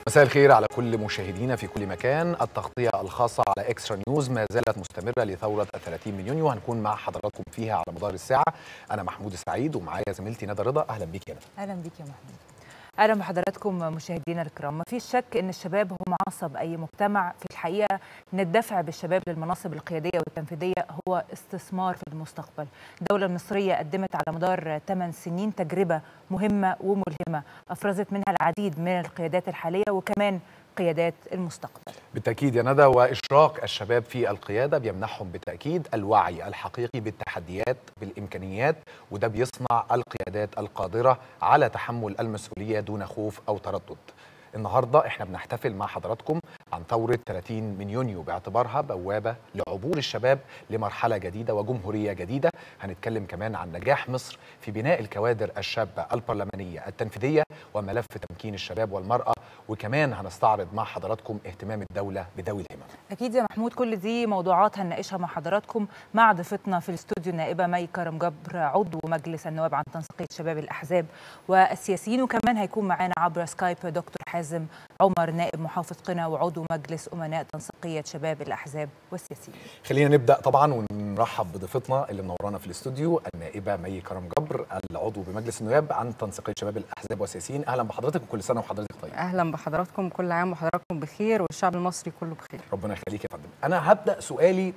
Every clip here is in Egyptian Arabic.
مساء الخير على كل مشاهدينا في كل مكان التغطية الخاصة على إكسترا نيوز ما زالت مستمرة لثورة 30 من يونيو هنكون مع حضراتكم فيها على مدار الساعة أنا محمود السعيد ومعايا زميلتي ندى رضا أهلا بيك يا ندى اهلا بيك يا محمود اهلا بحضراتكم مشاهدينا الكرام ما فيش شك ان الشباب هم عصب اي مجتمع في الحقيقه ان الدفع بالشباب للمناصب القياديه والتنفيذيه هو استثمار في المستقبل الدوله المصريه قدمت على مدار 8 سنين تجربه مهمه وملهمه افرزت منها العديد من القيادات الحاليه وكمان قيادات المستقبل بالتأكيد يا ندى وإشراك الشباب في القيادة بيمنحهم بالتأكيد الوعي الحقيقي بالتحديات بالإمكانيات وده بيصنع القيادات القادرة على تحمل المسؤولية دون خوف أو تردد النهارده احنا بنحتفل مع حضراتكم عن ثورة 30 من يونيو باعتبارها بوابة لعبور الشباب لمرحلة جديدة وجمهورية جديدة هنتكلم كمان عن نجاح مصر في بناء الكوادر الشابة البرلمانية التنفيذية وملف تمكين الشباب والمرأة وكمان هنستعرض مع حضراتكم اهتمام الدولة بذوي الهمم اكيد يا محمود كل دي موضوعات هنناقشها مع حضراتكم مع ضيفتنا في الاستوديو النائبه مي كرم جبر عضو مجلس النواب عن تنسيقيه شباب الاحزاب والسياسيين وكمان هيكون معانا عبر سكايب دكتور حازم عمر نائب محافظ قنا وعضو مجلس امناء تنسيقيه شباب الاحزاب والسياسيين خلينا نبدا طبعا ونرحب بضيفتنا اللي منورانا في الاستوديو النائبه مي كرم جبر العضو بمجلس النواب عن تنسيقيه شباب الاحزاب والسياسيين اهلا بحضرتك وكل سنه وحضرتك طيب اهلا بحضراتكم كل عام وحضراتكم بخير والشعب المصري كله بخير ربنا يخليك يا فندم انا هبدا سؤالي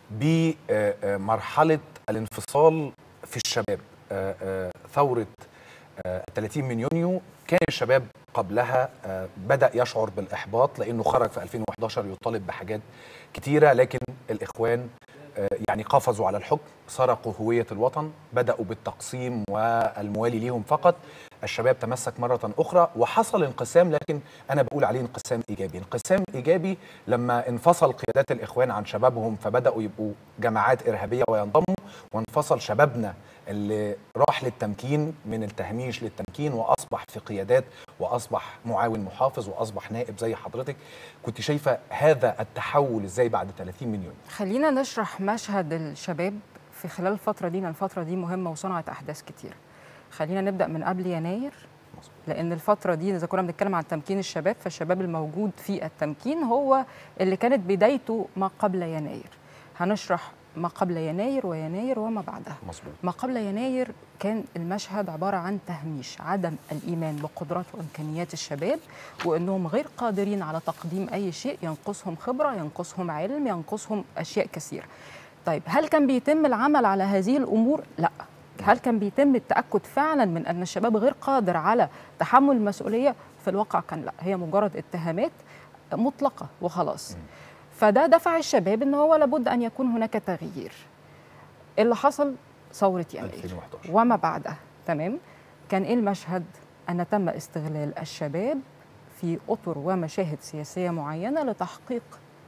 بمرحله الانفصال في الشباب آه، آه، ثوره آه، 30 من يونيو كان الشباب قبلها آه، بدا يشعر بالاحباط لانه خرج في 2011 يطالب بحاجات كتيره لكن الاخوان آه، يعني قفزوا على الحكم سرقوا هويه الوطن بداوا بالتقسيم والموالي ليهم فقط الشباب تمسك مرة أخرى وحصل انقسام لكن أنا بقول عليه انقسام إيجابي انقسام إيجابي لما انفصل قيادات الإخوان عن شبابهم فبدأوا يبقوا جماعات إرهابية وينضموا وانفصل شبابنا اللي راح للتمكين من التهميش للتمكين وأصبح في قيادات وأصبح معاون محافظ وأصبح نائب زي حضرتك كنت شايفة هذا التحول إزاي بعد 30 مليون خلينا نشرح مشهد الشباب في خلال الفترة دي لأن الفترة دي مهمة وصنعت أحداث كتير خلينا نبدأ من قبل يناير لأن الفترة دي إذا كنا بنتكلم عن تمكين الشباب فالشباب الموجود في التمكين هو اللي كانت بدايته ما قبل يناير هنشرح ما قبل يناير ويناير وما بعدها مظبوط ما قبل يناير كان المشهد عبارة عن تهميش عدم الإيمان بقدرات وإمكانيات الشباب وأنهم غير قادرين على تقديم أي شيء ينقصهم خبرة ينقصهم علم ينقصهم أشياء كثيرة طيب هل كان بيتم العمل على هذه الأمور؟ لا هل كان بيتم التأكد فعلا من أن الشباب غير قادر على تحمل المسؤولية؟ في الواقع كان لا هي مجرد اتهامات مطلقة وخلاص فده دفع الشباب ان هو لابد ان يكون هناك تغيير اللي حصل ثوره يناير 2011 وما بعدها تمام كان ايه المشهد ان تم استغلال الشباب في اطر ومشاهد سياسيه معينه لتحقيق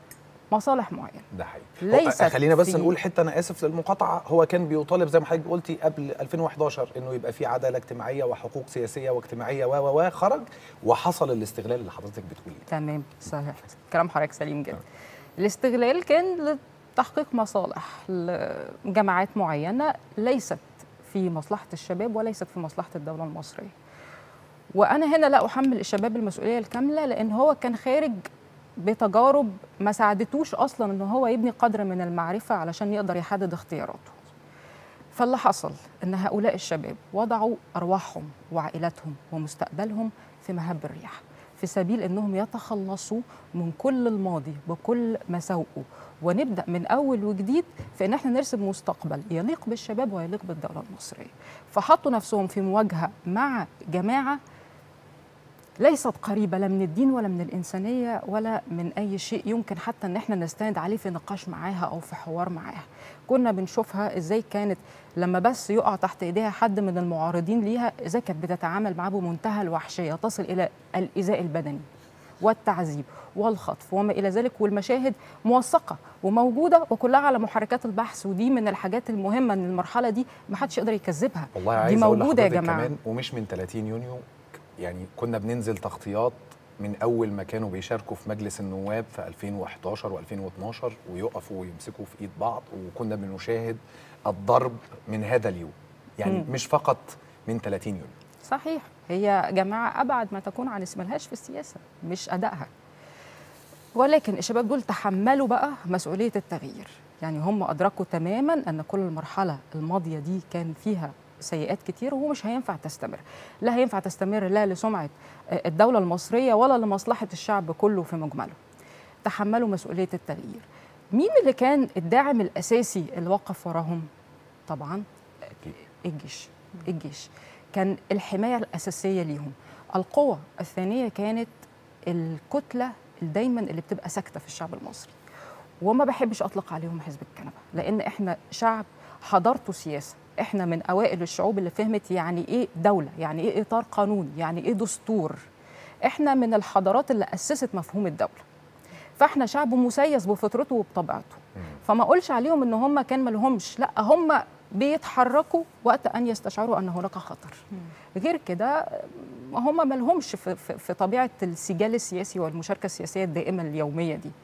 مصالح معينه ده حقيقي ليست هو- خلينا بس في- نقول حته انا اسف للمقاطعه هو كان بيطالب زي ما حضرتك قلتي قبل 2011 انه يبقى في عداله اجتماعيه وحقوق سياسيه واجتماعيه و و و خرج وحصل الاستغلال اللي حضرتك بتقوليه تمام صحيح كلام حضرتك سليم جدا الاستغلال كان لتحقيق مصالح لجماعات معينه ليست في مصلحه الشباب وليست في مصلحه الدوله المصريه وانا هنا لا احمل الشباب المسؤوليه الكامله لان هو كان خارج بتجارب ما ساعدتوش اصلا ان هو يبني قدر من المعرفه علشان يقدر يحدد اختياراته فاللي حصل ان هؤلاء الشباب وضعوا ارواحهم وعائلاتهم ومستقبلهم في مهب الريح في سبيل انهم يتخلصوا من كل الماضي بكل مساوئه ونبدا من اول وجديد في ان احنا نرسم مستقبل يليق بالشباب ويليق بالدوله المصريه فحطوا نفسهم في مواجهه مع جماعه ليست قريبه لا من الدين ولا من الانسانيه ولا من اي شيء يمكن حتى ان احنا نستند عليه في نقاش معاها او في حوار معاها كنا بنشوفها ازاي كانت لما بس يقع تحت ايديها حد من المعارضين ليها ازاي كانت بتتعامل معاه بمنتهى الوحشيه تصل الى الايذاء البدني والتعذيب والخطف وما الى ذلك والمشاهد موثقه وموجوده وكلها على محركات البحث ودي من الحاجات المهمه ان المرحله دي ما حدش يقدر يكذبها والله دي عايز اقول موجوده يا لحضرتك جماعه كمان ومش من 30 يونيو يعني كنا بننزل تغطيات من اول ما كانوا بيشاركوا في مجلس النواب في 2011 و2012 ويقفوا ويمسكوا في ايد بعض وكنا بنشاهد الضرب من هذا اليوم يعني مم. مش فقط من 30 يونيو صحيح هي جماعه ابعد ما تكون عن اسملهاش في السياسه مش ادائها ولكن الشباب دول تحملوا بقى مسؤوليه التغيير يعني هم ادركوا تماما ان كل المرحله الماضيه دي كان فيها سيئات كتير ومش هينفع تستمر لا هينفع تستمر لا لسمعه الدوله المصريه ولا لمصلحه الشعب كله في مجمله تحملوا مسؤوليه التغيير مين اللي كان الداعم الاساسي اللي وقف وراهم طبعا الجيش الجيش كان الحمايه الاساسيه ليهم القوه الثانيه كانت الكتله دايما اللي بتبقى ساكته في الشعب المصري وما بحبش اطلق عليهم حزب الكنبه لان احنا شعب حضرته سياسه احنا من اوائل الشعوب اللي فهمت يعني ايه دوله يعني ايه اطار قانوني يعني ايه دستور احنا من الحضارات اللي اسست مفهوم الدوله فاحنا شعب مسيس بفطرته وبطبيعته فما اقولش عليهم ان هم كان ملهمش لا هم بيتحركوا وقت ان يستشعروا ان هناك خطر غير كده هم ملهمش في, في, في طبيعه السجال السياسي والمشاركه السياسيه الدائمه اليوميه دي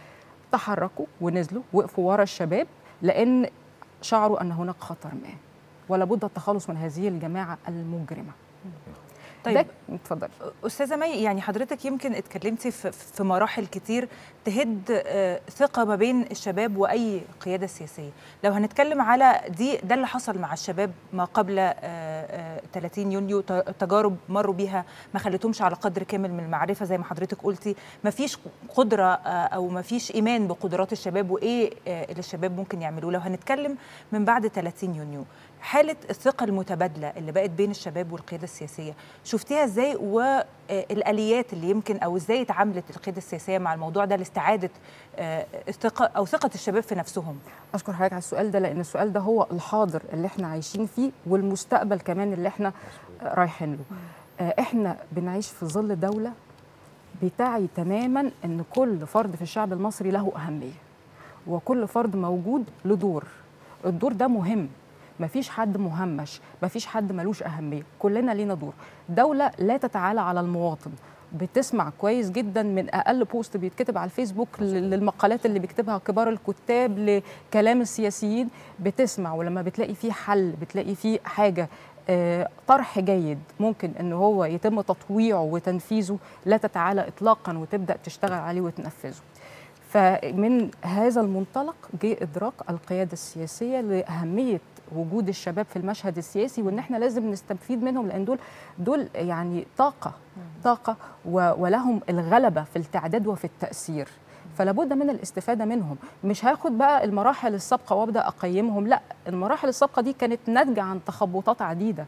تحركوا ونزلوا وقفوا ورا الشباب لان شعروا ان هناك خطر ما ولا بد التخلص من هذه الجماعه المجرمه طيب اتفضل استاذه مي يعني حضرتك يمكن اتكلمتي في, في مراحل كتير تهد ثقه ما بين الشباب واي قياده سياسيه لو هنتكلم على دي ده اللي حصل مع الشباب ما قبل 30 يونيو تجارب مروا بيها ما خلتهمش على قدر كامل من المعرفه زي ما حضرتك قلتي ما فيش قدره او ما فيش ايمان بقدرات الشباب وايه اللي الشباب ممكن يعملوه لو هنتكلم من بعد 30 يونيو حاله الثقه المتبادله اللي بقت بين الشباب والقياده السياسيه شفتيها ازاي والاليات اللي يمكن او ازاي اتعاملت القياده السياسيه مع الموضوع ده لاستعاده الثقه او ثقه الشباب في نفسهم اشكر حضرتك على السؤال ده لان السؤال ده هو الحاضر اللي احنا عايشين فيه والمستقبل كمان اللي احنا رايحين له احنا بنعيش في ظل دوله بتعي تماما ان كل فرد في الشعب المصري له اهميه وكل فرد موجود له دور الدور ده مهم مفيش حد مهمش مفيش حد ملوش أهمية كلنا لينا دور دولة لا تتعالى على المواطن بتسمع كويس جدا من اقل بوست بيتكتب على الفيسبوك للمقالات اللي بيكتبها كبار الكتاب لكلام السياسيين بتسمع ولما بتلاقي فيه حل بتلاقي فيه حاجه طرح جيد ممكن ان هو يتم تطويعه وتنفيذه لا تتعالى اطلاقا وتبدا تشتغل عليه وتنفذه فمن هذا المنطلق جه ادراك القياده السياسيه لاهميه وجود الشباب في المشهد السياسي وان احنا لازم نستفيد منهم لان دول دول يعني طاقه طاقه ولهم الغلبه في التعداد وفي التاثير فلا بد من الاستفاده منهم مش هاخد بقى المراحل السابقه وابدا اقيمهم لا المراحل السابقه دي كانت ناتجه عن تخبطات عديده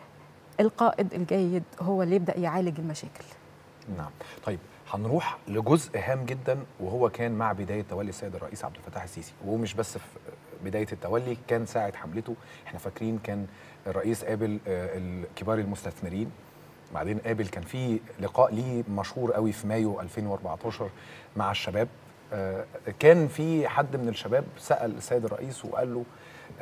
القائد الجيد هو اللي يبدا يعالج المشاكل نعم طيب هنروح لجزء هام جدا وهو كان مع بدايه تولي السيد الرئيس عبد الفتاح السيسي وهو مش بس في بدايه التولي كان ساعه حملته احنا فاكرين كان الرئيس قابل كبار المستثمرين بعدين قابل كان في لقاء ليه مشهور قوي في مايو 2014 مع الشباب كان في حد من الشباب سال السيد الرئيس وقال له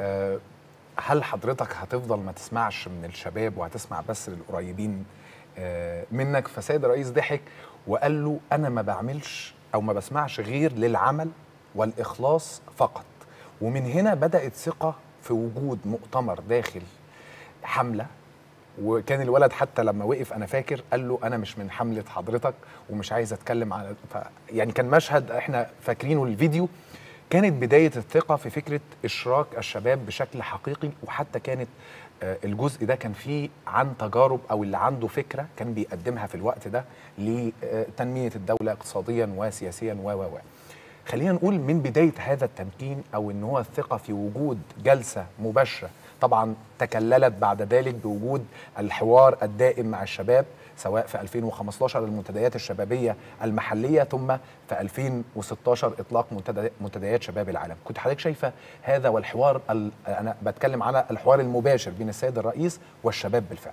هل حضرتك هتفضل ما تسمعش من الشباب وهتسمع بس للقريبين منك فسيد الرئيس ضحك وقال له انا ما بعملش او ما بسمعش غير للعمل والاخلاص فقط ومن هنا بدات ثقه في وجود مؤتمر داخل حمله وكان الولد حتى لما وقف انا فاكر قال له انا مش من حمله حضرتك ومش عايز اتكلم على ف يعني كان مشهد احنا فاكرينه الفيديو كانت بدايه الثقه في فكره اشراك الشباب بشكل حقيقي وحتى كانت الجزء ده كان فيه عن تجارب او اللي عنده فكره كان بيقدمها في الوقت ده لتنميه الدوله اقتصاديا وسياسيا و و خلينا نقول من بدايه هذا التمكين او ان هو الثقه في وجود جلسه مباشره طبعا تكللت بعد ذلك بوجود الحوار الدائم مع الشباب سواء في 2015 المنتديات الشبابيه المحليه ثم في 2016 اطلاق منتديات شباب العالم كنت حضرتك شايفه هذا والحوار انا بتكلم على الحوار المباشر بين السيد الرئيس والشباب بالفعل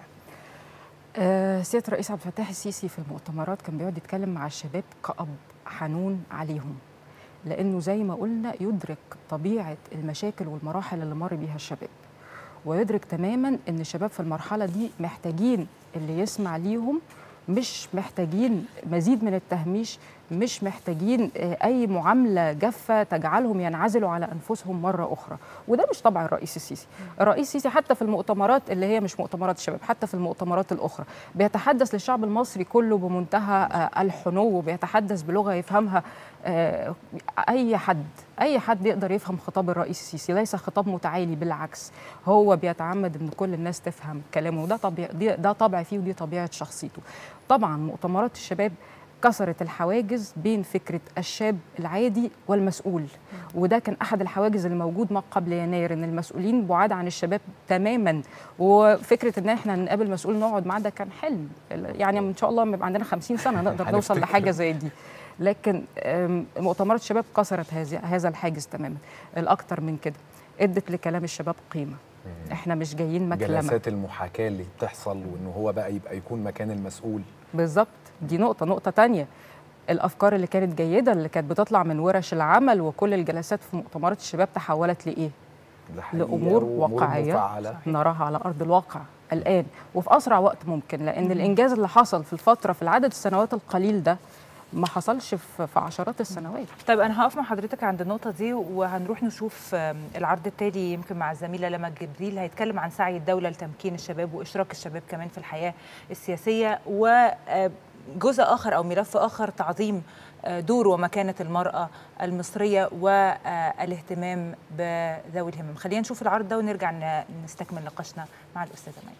آه سياده الرئيس عبد الفتاح السيسي في المؤتمرات كان بيقعد يتكلم مع الشباب كأب حنون عليهم لانه زي ما قلنا يدرك طبيعه المشاكل والمراحل اللي مر بيها الشباب ويدرك تماما ان الشباب في المرحله دي محتاجين اللي يسمع ليهم مش محتاجين مزيد من التهميش مش محتاجين آه، اي معامله جافه تجعلهم ينعزلوا على انفسهم مره اخرى وده مش طبع الرئيس السيسي الرئيس السيسي حتى في المؤتمرات اللي هي مش مؤتمرات الشباب حتى في المؤتمرات الاخرى بيتحدث للشعب المصري كله بمنتهى آه، الحنو وبيتحدث بلغه يفهمها آه، اي حد اي حد يقدر يفهم خطاب الرئيس السيسي ليس خطاب متعالي بالعكس هو بيتعمد ان كل الناس تفهم كلامه وده طبيعي ده طبع فيه ودي طبيعه شخصيته طبعا مؤتمرات الشباب كسرت الحواجز بين فكره الشاب العادي والمسؤول وده كان احد الحواجز اللي موجود ما قبل يناير ان المسؤولين بعاد عن الشباب تماما وفكره ان احنا نقابل مسؤول نقعد معاه ده كان حلم يعني ان شاء الله لما يبقى عندنا 50 سنه نقدر نوصل لحاجه زي دي لكن مؤتمرات الشباب كسرت هذا الحاجز تماما الاكثر من كده ادت لكلام الشباب قيمه احنا مش جايين مكلمه جلسات المحاكاه اللي بتحصل وان هو بقى يبقى يكون مكان المسؤول بالظبط دي نقطه نقطه تانية الافكار اللي كانت جيده اللي كانت بتطلع من ورش العمل وكل الجلسات في مؤتمرات الشباب تحولت لايه لامور واقعيه نراها على ارض الواقع الان وفي اسرع وقت ممكن لان الانجاز اللي حصل في الفتره في العدد السنوات القليل ده ما حصلش في عشرات السنوات طيب انا هقف مع حضرتك عند النقطه دي وهنروح نشوف العرض التالي يمكن مع الزميله لما جبريل هيتكلم عن سعي الدوله لتمكين الشباب واشراك الشباب كمان في الحياه السياسيه وجزء اخر او ملف اخر تعظيم دور ومكانه المراه المصريه والاهتمام بذوي الهمم خلينا نشوف العرض ده ونرجع نستكمل نقاشنا مع الاستاذه ماجد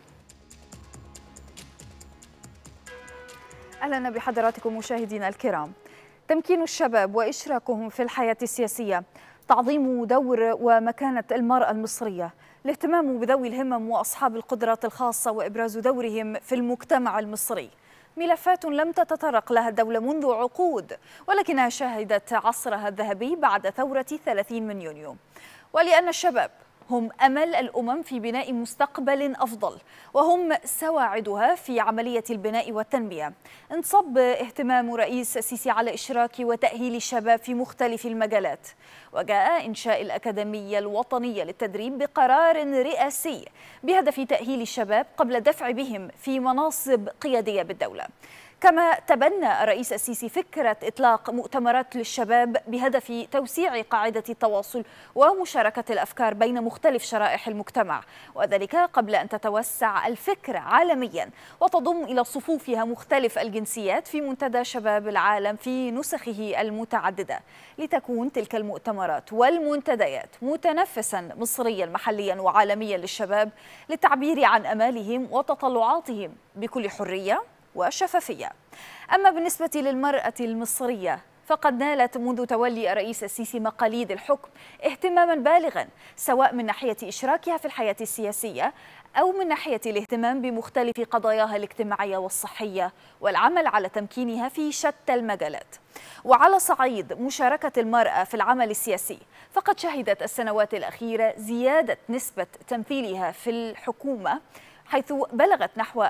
اهلا بحضراتكم مشاهدينا الكرام. تمكين الشباب واشراكهم في الحياه السياسيه، تعظيم دور ومكانه المراه المصريه، الاهتمام بذوي الهمم واصحاب القدرات الخاصه وابراز دورهم في المجتمع المصري. ملفات لم تتطرق لها الدولة منذ عقود ولكنها شهدت عصرها الذهبي بعد ثورة 30 من يونيو ولأن الشباب هم امل الامم في بناء مستقبل افضل وهم سواعدها في عمليه البناء والتنميه انصب اهتمام رئيس السيسي على اشراك وتاهيل الشباب في مختلف المجالات وجاء انشاء الاكاديميه الوطنيه للتدريب بقرار رئاسي بهدف تاهيل الشباب قبل دفع بهم في مناصب قياديه بالدوله كما تبنى الرئيس السيسي فكرة إطلاق مؤتمرات للشباب بهدف توسيع قاعدة التواصل ومشاركة الأفكار بين مختلف شرائح المجتمع وذلك قبل أن تتوسع الفكرة عالميا وتضم إلى صفوفها مختلف الجنسيات في منتدى شباب العالم في نسخه المتعددة لتكون تلك المؤتمرات والمنتديات متنفسا مصريا محليا وعالميا للشباب للتعبير عن أمالهم وتطلعاتهم بكل حرية وشفافية أما بالنسبة للمرأة المصرية فقد نالت منذ تولي الرئيس السيسي مقاليد الحكم اهتماما بالغا سواء من ناحية إشراكها في الحياة السياسية أو من ناحية الاهتمام بمختلف قضاياها الاجتماعية والصحية والعمل على تمكينها في شتى المجالات وعلى صعيد مشاركة المرأة في العمل السياسي فقد شهدت السنوات الأخيرة زيادة نسبة تمثيلها في الحكومة حيث بلغت نحو 25%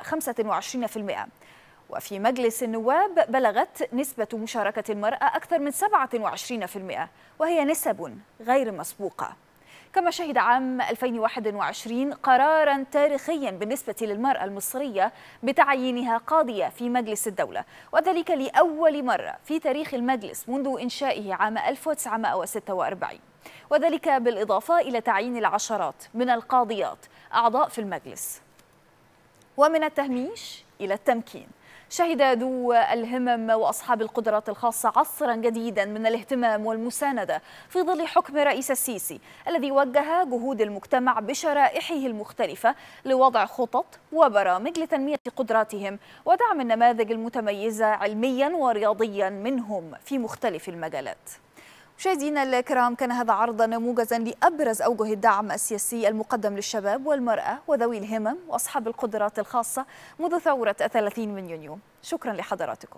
وفي مجلس النواب بلغت نسبة مشاركة المرأة أكثر من 27% وهي نسب غير مسبوقة كما شهد عام 2021 قرارا تاريخيا بالنسبة للمرأة المصرية بتعيينها قاضية في مجلس الدولة وذلك لأول مرة في تاريخ المجلس منذ إنشائه عام 1946 وذلك بالإضافة إلى تعيين العشرات من القاضيات أعضاء في المجلس ومن التهميش إلى التمكين شهد ذو الهمم واصحاب القدرات الخاصه عصرا جديدا من الاهتمام والمسانده في ظل حكم رئيس السيسي الذي وجه جهود المجتمع بشرائحه المختلفه لوضع خطط وبرامج لتنميه قدراتهم ودعم النماذج المتميزه علميا ورياضيا منهم في مختلف المجالات مشاهدينا الكرام كان هذا عرضا موجزا لابرز اوجه الدعم السياسي المقدم للشباب والمراه وذوي الهمم واصحاب القدرات الخاصه منذ ثوره 30 من يونيو شكرا لحضراتكم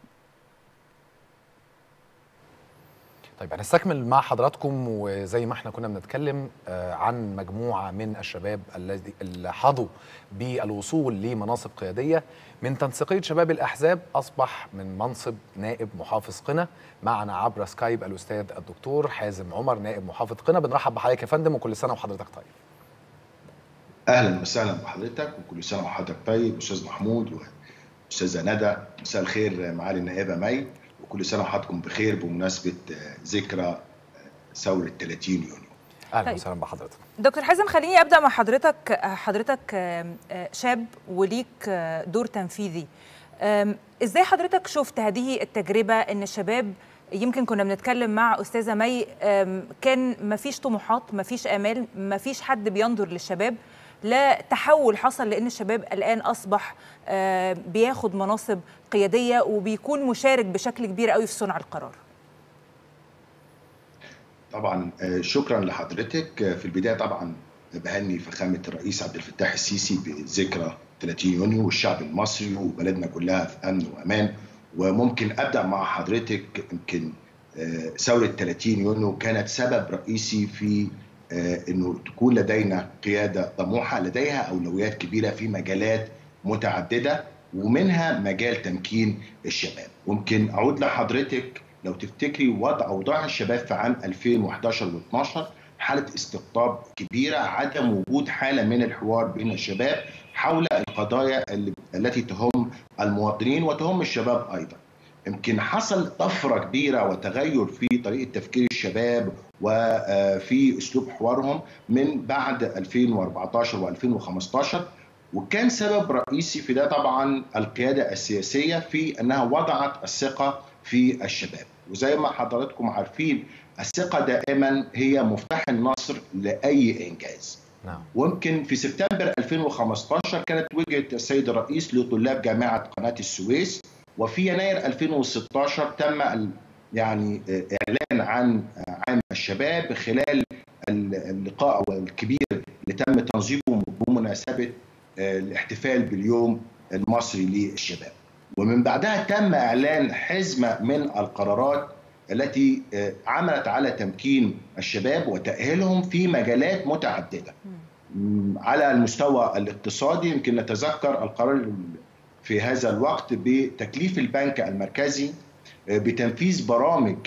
طيب هنستكمل مع حضراتكم وزي ما احنا كنا بنتكلم عن مجموعه من الشباب الذي اللي حظوا بالوصول لمناصب قياديه من تنسيقيه شباب الاحزاب اصبح من منصب نائب محافظ قنا معنا عبر سكايب الاستاذ الدكتور حازم عمر نائب محافظ قنا بنرحب بحضرتك يا فندم وكل سنه وحضرتك طيب. اهلا وسهلا بحضرتك وكل سنه وحضرتك طيب استاذ محمود استاذه ندى مساء الخير معالي النائبه مي وكل سنه وحضراتكم بخير بمناسبه ذكرى ثوره 30 يونيو اهلا طيب. وسهلا بحضرتك دكتور حازم خليني ابدا مع حضرتك حضرتك آم، آه، شاب وليك آه، دور تنفيذي آم، ازاي حضرتك شفت هذه التجربه ان الشباب يمكن كنا بنتكلم مع استاذه مي آم، كان مفيش طموحات مفيش امال مفيش حد بينظر للشباب لا تحول حصل لان الشباب الان اصبح آه، بياخد مناصب قياديه وبيكون مشارك بشكل كبير قوي في صنع القرار طبعا آه، شكرا لحضرتك آه، في البدايه طبعا بهني فخامه الرئيس عبد الفتاح السيسي بذكرى 30 يونيو والشعب المصري وبلدنا كلها في امن وامان وممكن ابدا مع حضرتك يمكن آه، ثوره 30 يونيو كانت سبب رئيسي في آه، انه تكون لدينا قياده طموحه لديها اولويات كبيره في مجالات متعدده ومنها مجال تمكين الشباب ممكن اعود لحضرتك لو تفتكري وضع اوضاع الشباب في عام 2011 و12 حاله استقطاب كبيره عدم وجود حاله من الحوار بين الشباب حول القضايا اللي- التي تهم المواطنين وتهم الشباب ايضا يمكن حصل طفره كبيره وتغير في طريقه تفكير الشباب وفي اسلوب حوارهم من بعد 2014 و2015 وكان سبب رئيسي في ده طبعا القياده السياسيه في انها وضعت الثقه في الشباب وزي ما حضراتكم عارفين الثقه دائما هي مفتاح النصر لاي انجاز نعم ويمكن في سبتمبر 2015 كانت وجهه السيد الرئيس لطلاب جامعه قناه السويس وفي يناير 2016 تم ال- يعني اعلان عن عام الشباب خلال اللقاء الكبير اللي تم تنظيمه بمناسبه الاحتفال باليوم المصري للشباب ومن بعدها تم اعلان حزمه من القرارات التي عملت على تمكين الشباب وتاهيلهم في مجالات متعدده على المستوى الاقتصادي يمكن نتذكر القرار في هذا الوقت بتكليف البنك المركزي بتنفيذ برامج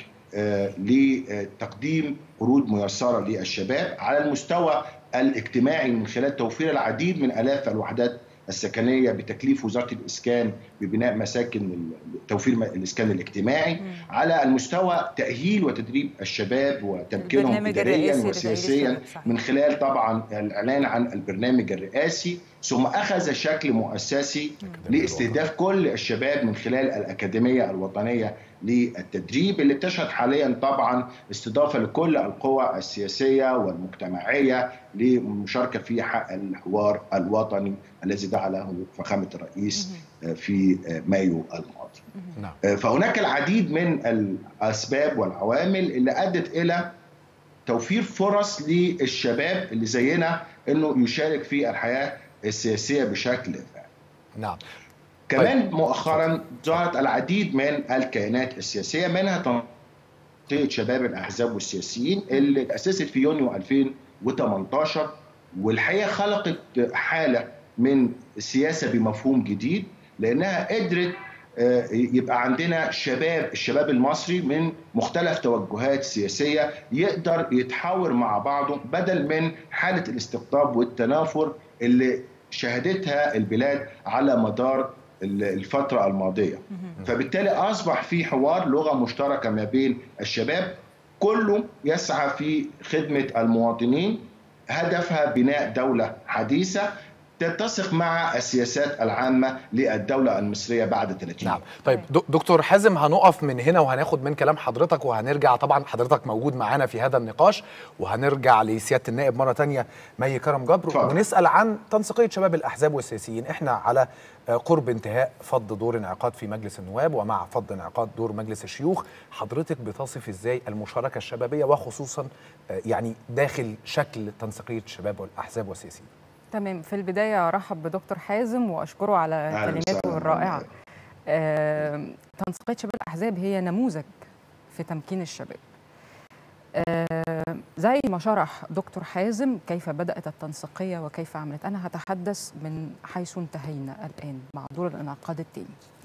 لتقديم قروض ميسره للشباب على المستوى الاجتماعي من خلال توفير العديد من الاف الوحدات السكنيه بتكليف وزاره الاسكان ببناء مساكن توفير الاسكان الاجتماعي م. على المستوى تاهيل وتدريب الشباب وتمكينهم اداريا وسياسيا من خلال طبعا الاعلان عن البرنامج الرئاسي ثم اخذ شكل مؤسسي لاستهداف كل الشباب من خلال الاكاديميه الوطنيه للتدريب اللي بتشهد حاليا طبعا استضافه لكل القوى السياسيه والمجتمعيه للمشاركه في حق الحوار الوطني الذي دعا له فخامه الرئيس في مايو الماضي. فهناك العديد من الاسباب والعوامل اللي ادت الى توفير فرص للشباب اللي زينا انه يشارك في الحياه السياسيه بشكل فعلي. نعم. كمان طيب. مؤخرا ظهرت العديد من الكيانات السياسيه منها تنظيم شباب الاحزاب والسياسيين اللي تاسست في يونيو 2018 والحقيقه خلقت حاله من السياسه بمفهوم جديد لانها قدرت يبقى عندنا شباب الشباب المصري من مختلف توجهات سياسيه يقدر يتحاور مع بعضه بدل من حاله الاستقطاب والتنافر اللي شهدتها البلاد على مدار الفترة الماضية فبالتالي أصبح في حوار لغة مشتركة ما بين الشباب كله يسعى في خدمة المواطنين هدفها بناء دولة حديثة تتسق مع السياسات العامة للدولة المصرية بعد 30 نعم طيب دكتور حازم هنقف من هنا وهناخد من كلام حضرتك وهنرجع طبعا حضرتك موجود معانا في هذا النقاش وهنرجع لسيادة النائب مرة تانية مي كرم جبر فضل. ونسأل عن تنسيقية شباب الأحزاب والسياسيين احنا على قرب انتهاء فض دور انعقاد في مجلس النواب ومع فض انعقاد دور مجلس الشيوخ حضرتك بتصف ازاي المشاركة الشبابية وخصوصا يعني داخل شكل تنسيقية شباب والأحزاب والسياسيين تمام في البداية أرحب بدكتور حازم وأشكره على كلماته الرائعة آه، تنسيقية شباب الأحزاب هي نموذج في تمكين الشباب آه، زي ما شرح دكتور حازم كيف بدأت التنسيقية وكيف عملت أنا هتحدث من حيث انتهينا الآن مع دور الانعقاد الثاني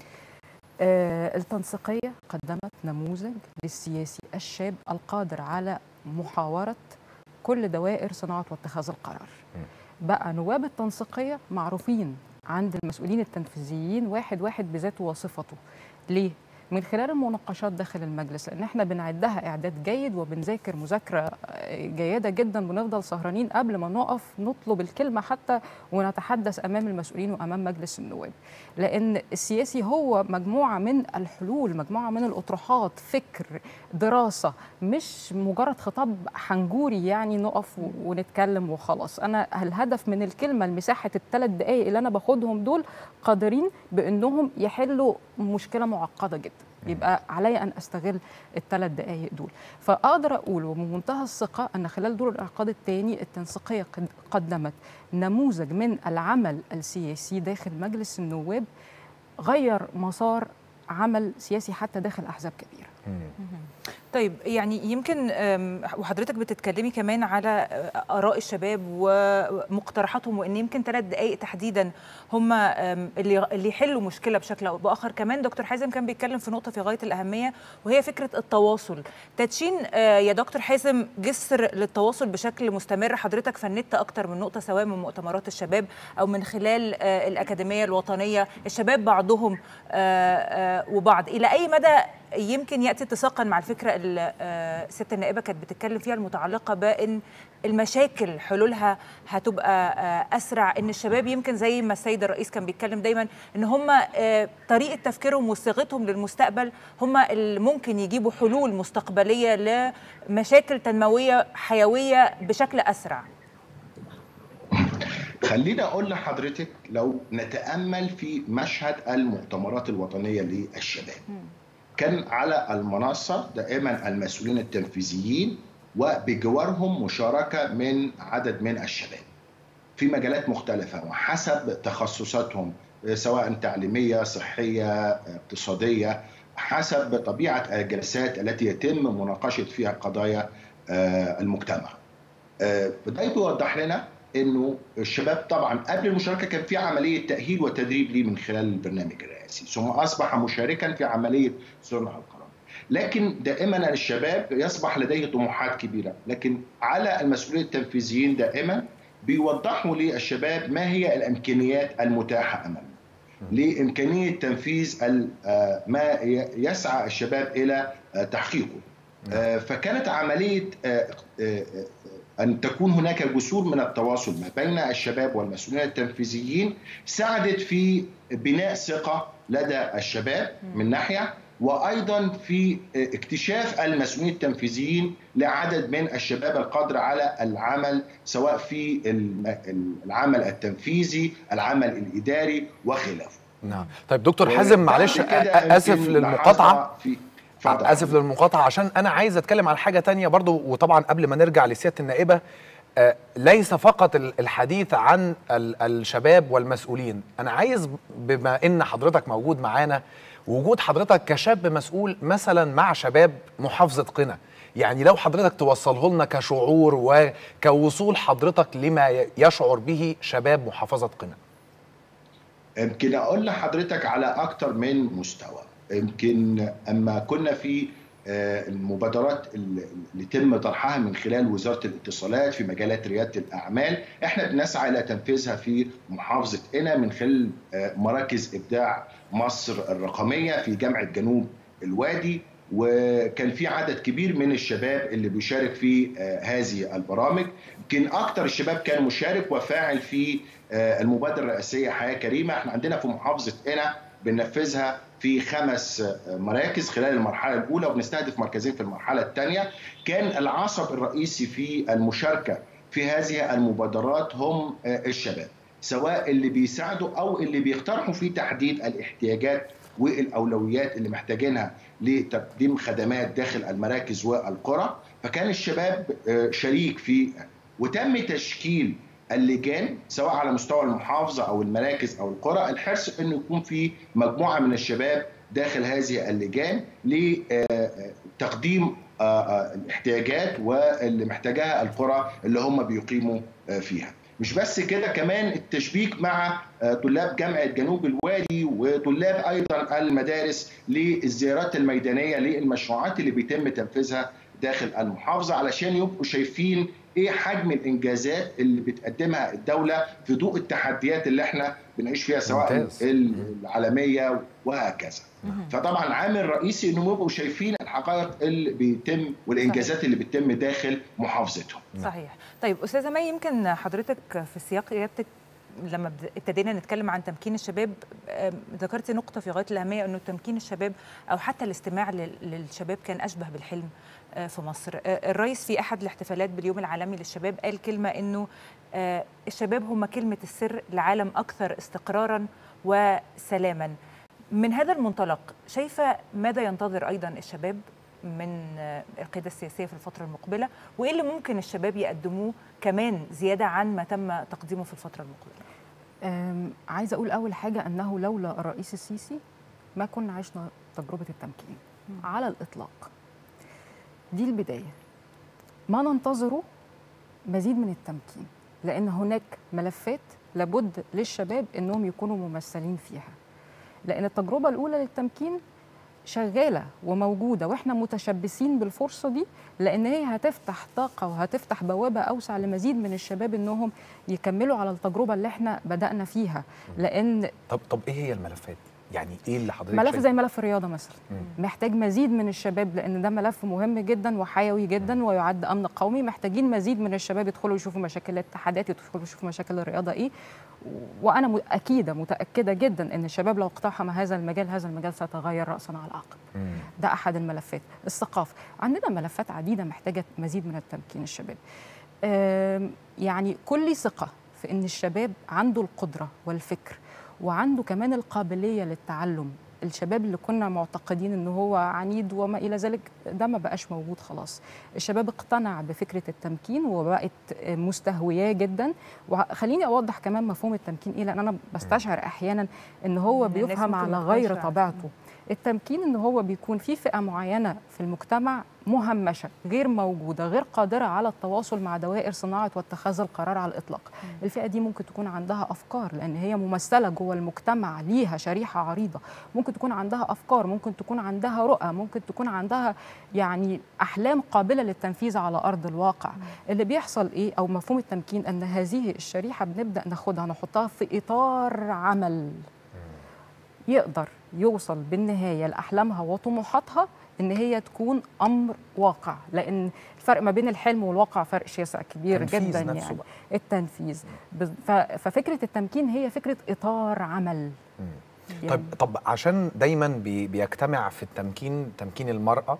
آه، التنسيقية قدمت نموذج للسياسي الشاب القادر على محاورة كل دوائر صناعة واتخاذ القرار بقى نواب التنسيقية معروفين عند المسؤولين التنفيذيين واحد واحد بذاته وصفته ليه؟ من خلال المناقشات داخل المجلس لان احنا بنعدها اعداد جيد وبنذاكر مذاكره جيده جدا بنفضل سهرانين قبل ما نقف نطلب الكلمه حتى ونتحدث امام المسؤولين وامام مجلس النواب لان السياسي هو مجموعه من الحلول مجموعه من الاطروحات فكر دراسه مش مجرد خطاب حنجوري يعني نقف ونتكلم وخلاص انا الهدف من الكلمه المساحه الثلاث دقائق اللي انا باخدهم دول قادرين بانهم يحلوا مشكله معقده جدا يبقى علي ان استغل الثلاث دقائق دول فاقدر اقول وبمنتهى الثقه ان خلال دور الانعقاد الثاني التنسيقيه قدمت نموذج من العمل السياسي داخل مجلس النواب غير مسار عمل سياسي حتى داخل احزاب كبيره طيب يعني يمكن وحضرتك بتتكلمي كمان على اراء الشباب ومقترحاتهم وان يمكن ثلاث دقائق تحديدا هم اللي اللي يحلوا مشكله بشكل او باخر كمان دكتور حازم كان بيتكلم في نقطه في غايه الاهميه وهي فكره التواصل تدشين يا دكتور حازم جسر للتواصل بشكل مستمر حضرتك فندت اكتر من نقطه سواء من مؤتمرات الشباب او من خلال الاكاديميه الوطنيه الشباب بعضهم وبعض الى اي مدى يمكن ياتي اتساقا مع الفكره اللي الست النائبه كانت بتتكلم فيها المتعلقه بان المشاكل حلولها هتبقى اسرع ان الشباب يمكن زي ما السيد الرئيس كان بيتكلم دايما ان هم طريقه تفكيرهم وصياغتهم للمستقبل هم اللي ممكن يجيبوا حلول مستقبليه لمشاكل تنمويه حيويه بشكل اسرع خليني اقول لحضرتك لو نتامل في مشهد المؤتمرات الوطنيه للشباب كان على المنصه دائما المسؤولين التنفيذيين وبجوارهم مشاركه من عدد من الشباب في مجالات مختلفه وحسب تخصصاتهم سواء تعليميه صحيه اقتصاديه حسب طبيعه الجلسات التي يتم مناقشه فيها قضايا المجتمع. ده بيوضح لنا انه الشباب طبعا قبل المشاركه كان في عمليه تاهيل وتدريب ليه من خلال البرنامج الرئاسي ثم اصبح مشاركا في عمليه صنع القرار لكن دائما الشباب يصبح لديه طموحات كبيره لكن على المسؤولين التنفيذيين دائما بيوضحوا للشباب ما هي الامكانيات المتاحه امامهم لامكانيه تنفيذ ما يسعى الشباب الى تحقيقه فكانت عمليه ان تكون هناك جسور من التواصل ما بين الشباب والمسؤولين التنفيذيين ساعدت في بناء ثقه لدى الشباب من ناحيه وايضا في اكتشاف المسؤولين التنفيذيين لعدد من الشباب القادر على العمل سواء في العمل التنفيذي، العمل الاداري وخلافه. نعم، طيب دكتور حازم معلش اسف للمقاطعه في اسف للمقاطعه عشان انا عايز اتكلم عن حاجه تانية برضو وطبعا قبل ما نرجع لسياده النائبه آه ليس فقط الحديث عن الشباب والمسؤولين انا عايز بما ان حضرتك موجود معانا وجود حضرتك كشاب مسؤول مثلا مع شباب محافظه قنا يعني لو حضرتك توصله لنا كشعور وكوصول حضرتك لما يشعر به شباب محافظه قنا يمكن اقول لحضرتك على اكتر من مستوى يمكن اما كنا في المبادرات اللي تم طرحها من خلال وزاره الاتصالات في مجالات رياده الاعمال احنا بنسعى الى تنفيذها في محافظه قنا من خلال مراكز ابداع مصر الرقميه في جامعه جنوب الوادي وكان في عدد كبير من الشباب اللي بيشارك في هذه البرامج يمكن اكتر الشباب كان مشارك وفاعل في المبادره الرئاسيه حياه كريمه احنا عندنا في محافظه قنا بننفذها في خمس مراكز خلال المرحله الاولى وبنستهدف مركزين في المرحله الثانيه كان العصب الرئيسي في المشاركه في هذه المبادرات هم الشباب سواء اللي بيساعدوا او اللي بيقترحوا في تحديد الاحتياجات والاولويات اللي محتاجينها لتقديم خدمات داخل المراكز والقرى فكان الشباب شريك في وتم تشكيل اللجان سواء على مستوى المحافظه او المراكز او القرى الحرص انه يكون في مجموعه من الشباب داخل هذه اللجان لتقديم الاحتياجات واللي محتاجاها القرى اللي هم بيقيموا فيها مش بس كده كمان التشبيك مع طلاب جامعه جنوب الوادي وطلاب ايضا المدارس للزيارات الميدانيه للمشروعات اللي بيتم تنفيذها داخل المحافظه علشان يبقوا شايفين ايه حجم الانجازات اللي بتقدمها الدوله في ضوء التحديات اللي احنا بنعيش فيها سواء ممتاز. العالميه وهكذا فطبعا عامل رئيسي انهم يبقوا شايفين الحقائق اللي بيتم والانجازات اللي بتتم داخل محافظتهم صحيح طيب استاذه مي يمكن حضرتك في سياق اجابتك لما بد- ابتدينا نتكلم عن تمكين الشباب آم، ذكرتي نقطه في غايه الاهميه انه تمكين الشباب او حتى الاستماع لل- للشباب كان اشبه بالحلم آه، في مصر آه، الرئيس في احد الاحتفالات باليوم العالمي للشباب قال كلمه انه آه، الشباب هم كلمه السر لعالم اكثر استقرارا وسلاما من هذا المنطلق شايفه ماذا ينتظر ايضا الشباب من آه، القياده السياسيه في الفتره المقبله وايه اللي ممكن الشباب يقدموه كمان زياده عن ما تم تقديمه في الفتره المقبله أم، عايزه اقول اول حاجه انه لولا الرئيس السيسي ما كنا عشنا تجربه التمكين على الاطلاق دي البدايه ما ننتظره مزيد من التمكين لان هناك ملفات لابد للشباب انهم يكونوا ممثلين فيها لان التجربه الاولى للتمكين شغاله وموجوده واحنا متشبثين بالفرصه دي لان هي هتفتح طاقه وهتفتح بوابه اوسع لمزيد من الشباب انهم يكملوا على التجربه اللي احنا بدانا فيها لان طب طب ايه هي الملفات يعني ايه اللي حضرتك ملف شايف- زي ملف الرياضه مثلا مم. محتاج مزيد من الشباب لان ده ملف مهم جدا وحيوي جدا ويعد امن قومي محتاجين مزيد من الشباب يدخلوا يشوفوا مشاكل الاتحادات يدخلوا يشوفوا مشاكل الرياضه ايه وانا م- اكيده متاكده جدا ان الشباب لو اقتحم هذا المجال هذا المجال سيتغير راسا على عقب مم. ده احد الملفات الثقافه عندنا ملفات عديده محتاجه مزيد من التمكين الشباب آم، يعني كل ثقه في ان الشباب عنده القدره والفكر وعنده كمان القابليه للتعلم الشباب اللي كنا معتقدين ان هو عنيد وما الى ذلك ده ما بقاش موجود خلاص الشباب اقتنع بفكره التمكين وبقت مستهوياه جدا وخليني اوضح كمان مفهوم التمكين ايه لان انا بستشعر احيانا ان هو إن الناس بيفهم ممكن على ما غير تكونش طبيعته التمكين ان هو بيكون في فئه معينه في المجتمع مهمشه غير موجوده غير قادره على التواصل مع دوائر صناعه واتخاذ القرار على الاطلاق الفئه دي ممكن تكون عندها افكار لان هي ممثله جوه المجتمع ليها شريحه عريضه ممكن تكون عندها افكار ممكن تكون عندها رؤى ممكن تكون عندها يعني احلام قابله للتنفيذ على ارض الواقع اللي بيحصل ايه او مفهوم التمكين ان هذه الشريحه بنبدا ناخدها نحطها في اطار عمل يقدر يوصل بالنهايه لاحلامها وطموحاتها ان هي تكون امر واقع لان الفرق ما بين الحلم والواقع فرق شاسع كبير تنفيذ جدا نفسه يعني بقى. التنفيذ بز- ف- ففكره التمكين هي فكره اطار عمل مم. يعني طيب طب عشان دايما بي بيجتمع في التمكين تمكين المرأة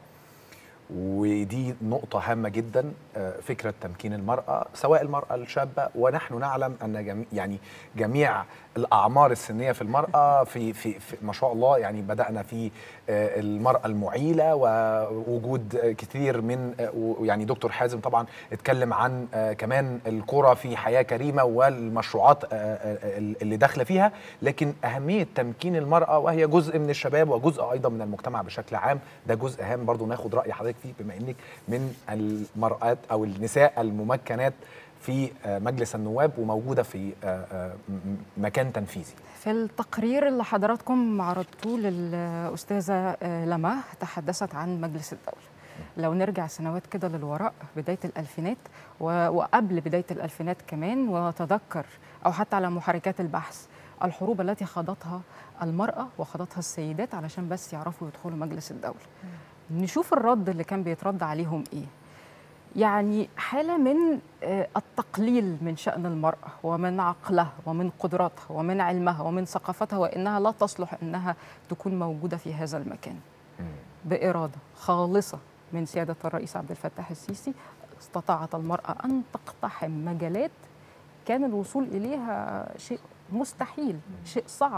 ودي نقطة هامة جدا آه، فكرة تمكين المرأة سواء المرأة الشابة ونحن نعلم أن جميع يعني جميع الأعمار السنية في المرأة في, في, في ما شاء الله يعني بدأنا في آه، المرأة المعيلة ووجود آه، كثير من آه، ويعني دكتور حازم طبعا اتكلم عن آه، كمان الكرة في حياة كريمة والمشروعات آه، آه، اللي داخلة فيها لكن أهمية تمكين المرأة وهي جزء من الشباب وجزء أيضا من المجتمع بشكل عام ده جزء هام برضو ناخد رأي حضرتك فيه بما إنك من المرأات أو النساء الممكنات في آه، مجلس النواب وموجودة في آه، آه، م- مكان تنفيذي في التقرير اللي حضراتكم عرضتوه للأستاذة آه، لما تحدثت عن مجلس الدولة لو نرجع سنوات كده للوراء بداية الألفينات و- وقبل بداية الألفينات كمان ونتذكر أو حتى على محركات البحث الحروب التي خاضتها المرأة وخاضتها السيدات علشان بس يعرفوا يدخلوا مجلس الدولة نشوف الرد اللي كان بيترد عليهم إيه يعني حالة من آه، التقليل من شأن المرأة ومن عقلها ومن قدراتها ومن علمها ومن ثقافتها وإنها لا تصلح إنها تكون موجودة في هذا المكان بإرادة خالصة من سيادة الرئيس عبد الفتاح السيسي استطاعت المرأة أن تقتحم مجالات كان الوصول إليها شيء مستحيل شيء صعب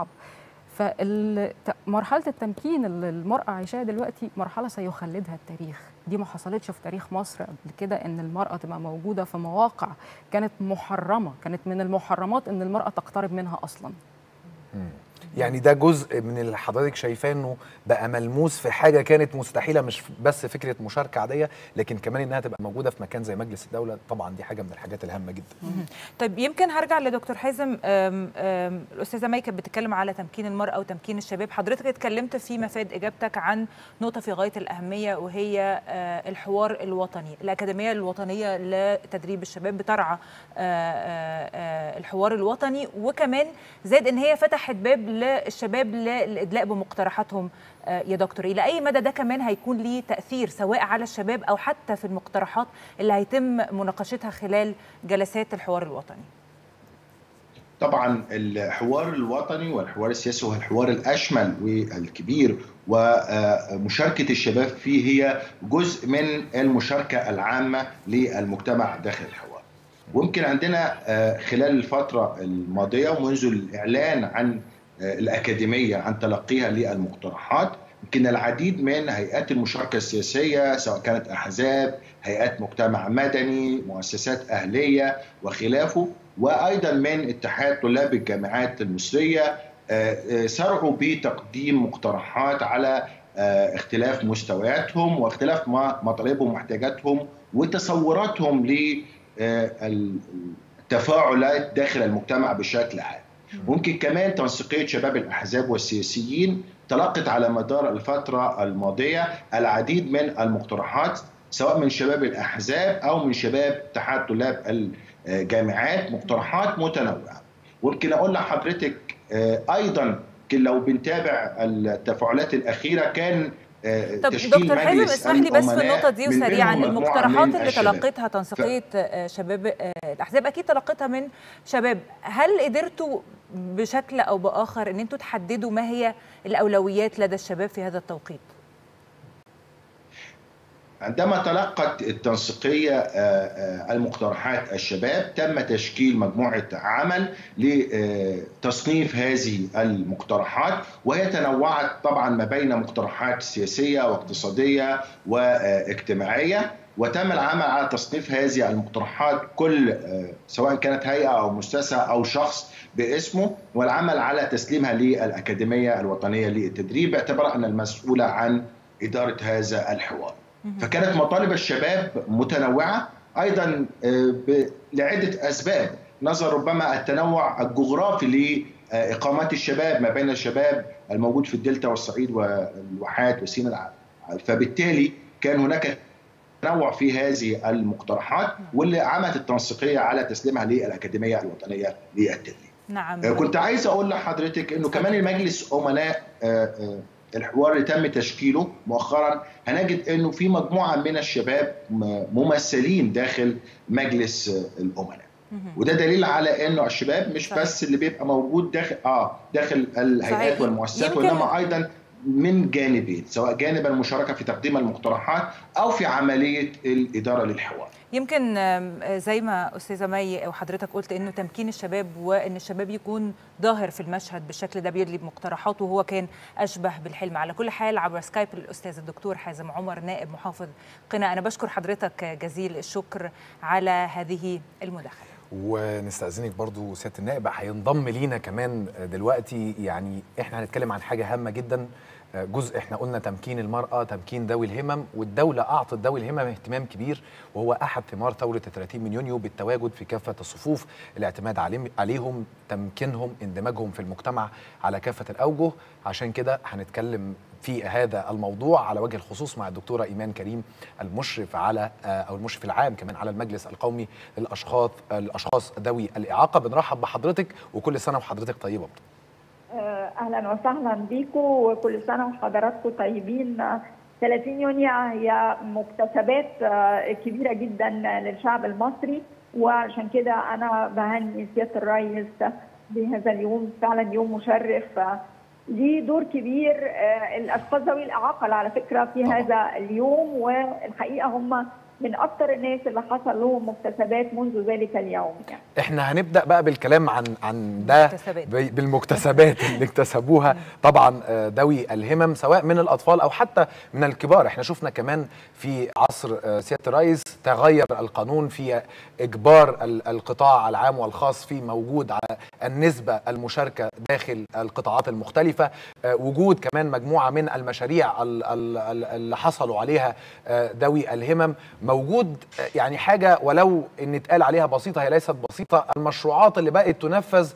فمرحلة التمكين اللي المرأة عايشاها دلوقتي مرحلة سيخلدها التاريخ دي ما حصلتش في تاريخ مصر قبل كده ان المرأة تبقى موجودة في مواقع كانت محرمة كانت من المحرمات ان المرأة تقترب منها اصلا مم. يعني ده جزء من اللي حضرتك شايفاه انه بقى ملموس في حاجه كانت مستحيله مش بس فكره مشاركه عاديه لكن كمان انها تبقى موجوده في مكان زي مجلس الدوله طبعا دي حاجه من الحاجات الهامه جدا طيب يمكن هرجع لدكتور حازم أم- أم، الاستاذه مي كانت بتتكلم على تمكين المراه وتمكين الشباب حضرتك اتكلمت في مفاد اجابتك عن نقطه في غايه الاهميه وهي آه، الحوار الوطني الاكاديميه الوطنيه لتدريب الشباب بترعى آه، آه، آه، الحوار الوطني وكمان زاد ان هي فتحت باب للشباب للادلاء بمقترحاتهم آه، يا دكتور الى اي مدى ده كمان هيكون ليه تاثير سواء على الشباب او حتى في المقترحات اللي هيتم مناقشتها خلال جلسات الحوار الوطني طبعا الحوار الوطني والحوار السياسي هو الحوار الاشمل والكبير ومشاركه الشباب فيه هي جزء من المشاركه العامه للمجتمع داخل الحوار. ويمكن عندنا آه، خلال الفتره الماضيه ومنذ الاعلان عن آه، الاكاديميه عن تلقيها للمقترحات يمكن العديد من هيئات المشاركه السياسيه سواء كانت احزاب، هيئات مجتمع مدني، مؤسسات اهليه وخلافه وايضا من اتحاد طلاب الجامعات المصريه آه، آه، سرعوا بتقديم مقترحات على آه، اختلاف مستوياتهم واختلاف ما- مطالبهم واحتياجاتهم وتصوراتهم للتفاعلات داخل المجتمع بشكل عام. ممكن كمان تنسيقيه شباب الاحزاب والسياسيين تلقت على مدار الفتره الماضيه العديد من المقترحات سواء من شباب الاحزاب او من شباب اتحاد طلاب الجامعات مقترحات متنوعه. ويمكن اقول لحضرتك آه، ايضا يمكن لو بنتابع التفاعلات الاخيره كان آه، طب تشكيل دكتور حازم مجلس اسمح لي بس في الأمناء النقطه دي من وسريعا بينهم مجموعة المقترحات من اللي الشباب. تلقتها تنسيقيه آه، شباب آه، الاحزاب اكيد تلقتها من شباب هل قدرتوا بشكل او باخر ان انتوا تحددوا ما هي الاولويات لدى الشباب في هذا التوقيت عندما تلقت التنسيقية آه، آه، المقترحات الشباب تم تشكيل مجموعة عمل لتصنيف هذه المقترحات وهي تنوعت طبعا ما بين مقترحات سياسية واقتصادية واجتماعية وتم العمل على تصنيف هذه المقترحات كل آه، سواء كانت هيئة أو مؤسسة أو شخص باسمه والعمل على تسليمها للأكاديمية الوطنية للتدريب باعتبارها أن المسؤولة عن إدارة هذا الحوار فكانت مطالب الشباب متنوعة أيضا آه، ب- لعدة أسباب نظر ربما التنوع الجغرافي لإقامات الشباب ما بين الشباب الموجود في الدلتا والصعيد والواحات وسيناء الع- فبالتالي كان هناك تنوع في هذه المقترحات واللي عملت التنسيقية على تسليمها للأكاديمية الوطنية للتدريب نعم آه، كنت عايز اقول لحضرتك انه كمان المجلس امناء آه، آه، الحوار اللي تم تشكيله مؤخرا هنجد انه في مجموعه من الشباب م- ممثلين داخل مجلس آه، الامناء مهم. وده دليل على انه الشباب مش صحيح. بس اللي بيبقى موجود داخل اه داخل الهيئات صحيح. والمؤسسات يمكن- وانما ايضا من جانبين سواء جانب المشاركه في تقديم المقترحات او في عمليه الاداره للحوار يمكن آم، زي ما استاذه مي وحضرتك قلت انه تمكين الشباب وان الشباب يكون ظاهر في المشهد بالشكل ده بيدلي بمقترحاته وهو كان اشبه بالحلم على كل حال عبر سكايب الاستاذ الدكتور حازم عمر نائب محافظ قنا انا بشكر حضرتك جزيل الشكر على هذه المداخله ونستأذنك برضو سيادة النائب هينضم لينا كمان دلوقتي يعني احنا هنتكلم عن حاجة هامة جدا جزء احنا قلنا تمكين المرأة تمكين ذوي الهمم والدولة أعطت ذوي الهمم اهتمام كبير وهو أحد ثمار ثورة 30 من يونيو بالتواجد في كافة الصفوف الاعتماد عليهم- عليهم تمكينهم اندماجهم في المجتمع على كافة الأوجه عشان كده هنتكلم في هذا الموضوع على وجه الخصوص مع الدكتورة إيمان كريم المشرف على أو المشرف العام كمان على المجلس القومي للأشخاص الأشخاص ذوي الإعاقة بنرحب بحضرتك وكل سنة وحضرتك طيبة آه، اهلا وسهلا بيكم وكل سنه وحضراتكم طيبين آه، 30 يونيو هي مكتسبات آه، كبيره جدا للشعب المصري وعشان كده انا بهني سياده الرئيس بهذا اليوم فعلا يوم مشرف آه، ليه دور كبير آه، الاشخاص ذوي الاعاقه على فكره في طبعاً. هذا اليوم والحقيقه هم من اكثر الناس اللي حصل لهم مكتسبات منذ ذلك اليوم يعني. احنا هنبدا بقى بالكلام عن عن ده المكتسبات. ب- بالمكتسبات اللي اكتسبوها طبعا آه، ذوي الهمم سواء من الاطفال او حتى من الكبار احنا شفنا كمان في عصر آه، سياده الرئيس تغير القانون في اجبار ال- القطاع العام والخاص في موجود على النسبه المشاركه داخل القطاعات المختلفه آه، وجود كمان مجموعه من المشاريع ال- ال- ال- اللي حصلوا عليها آه، ذوي الهمم موجود آه، يعني حاجه ولو ان اتقال عليها بسيطه هي ليست بسيطه المشروعات اللي بقت تنفذ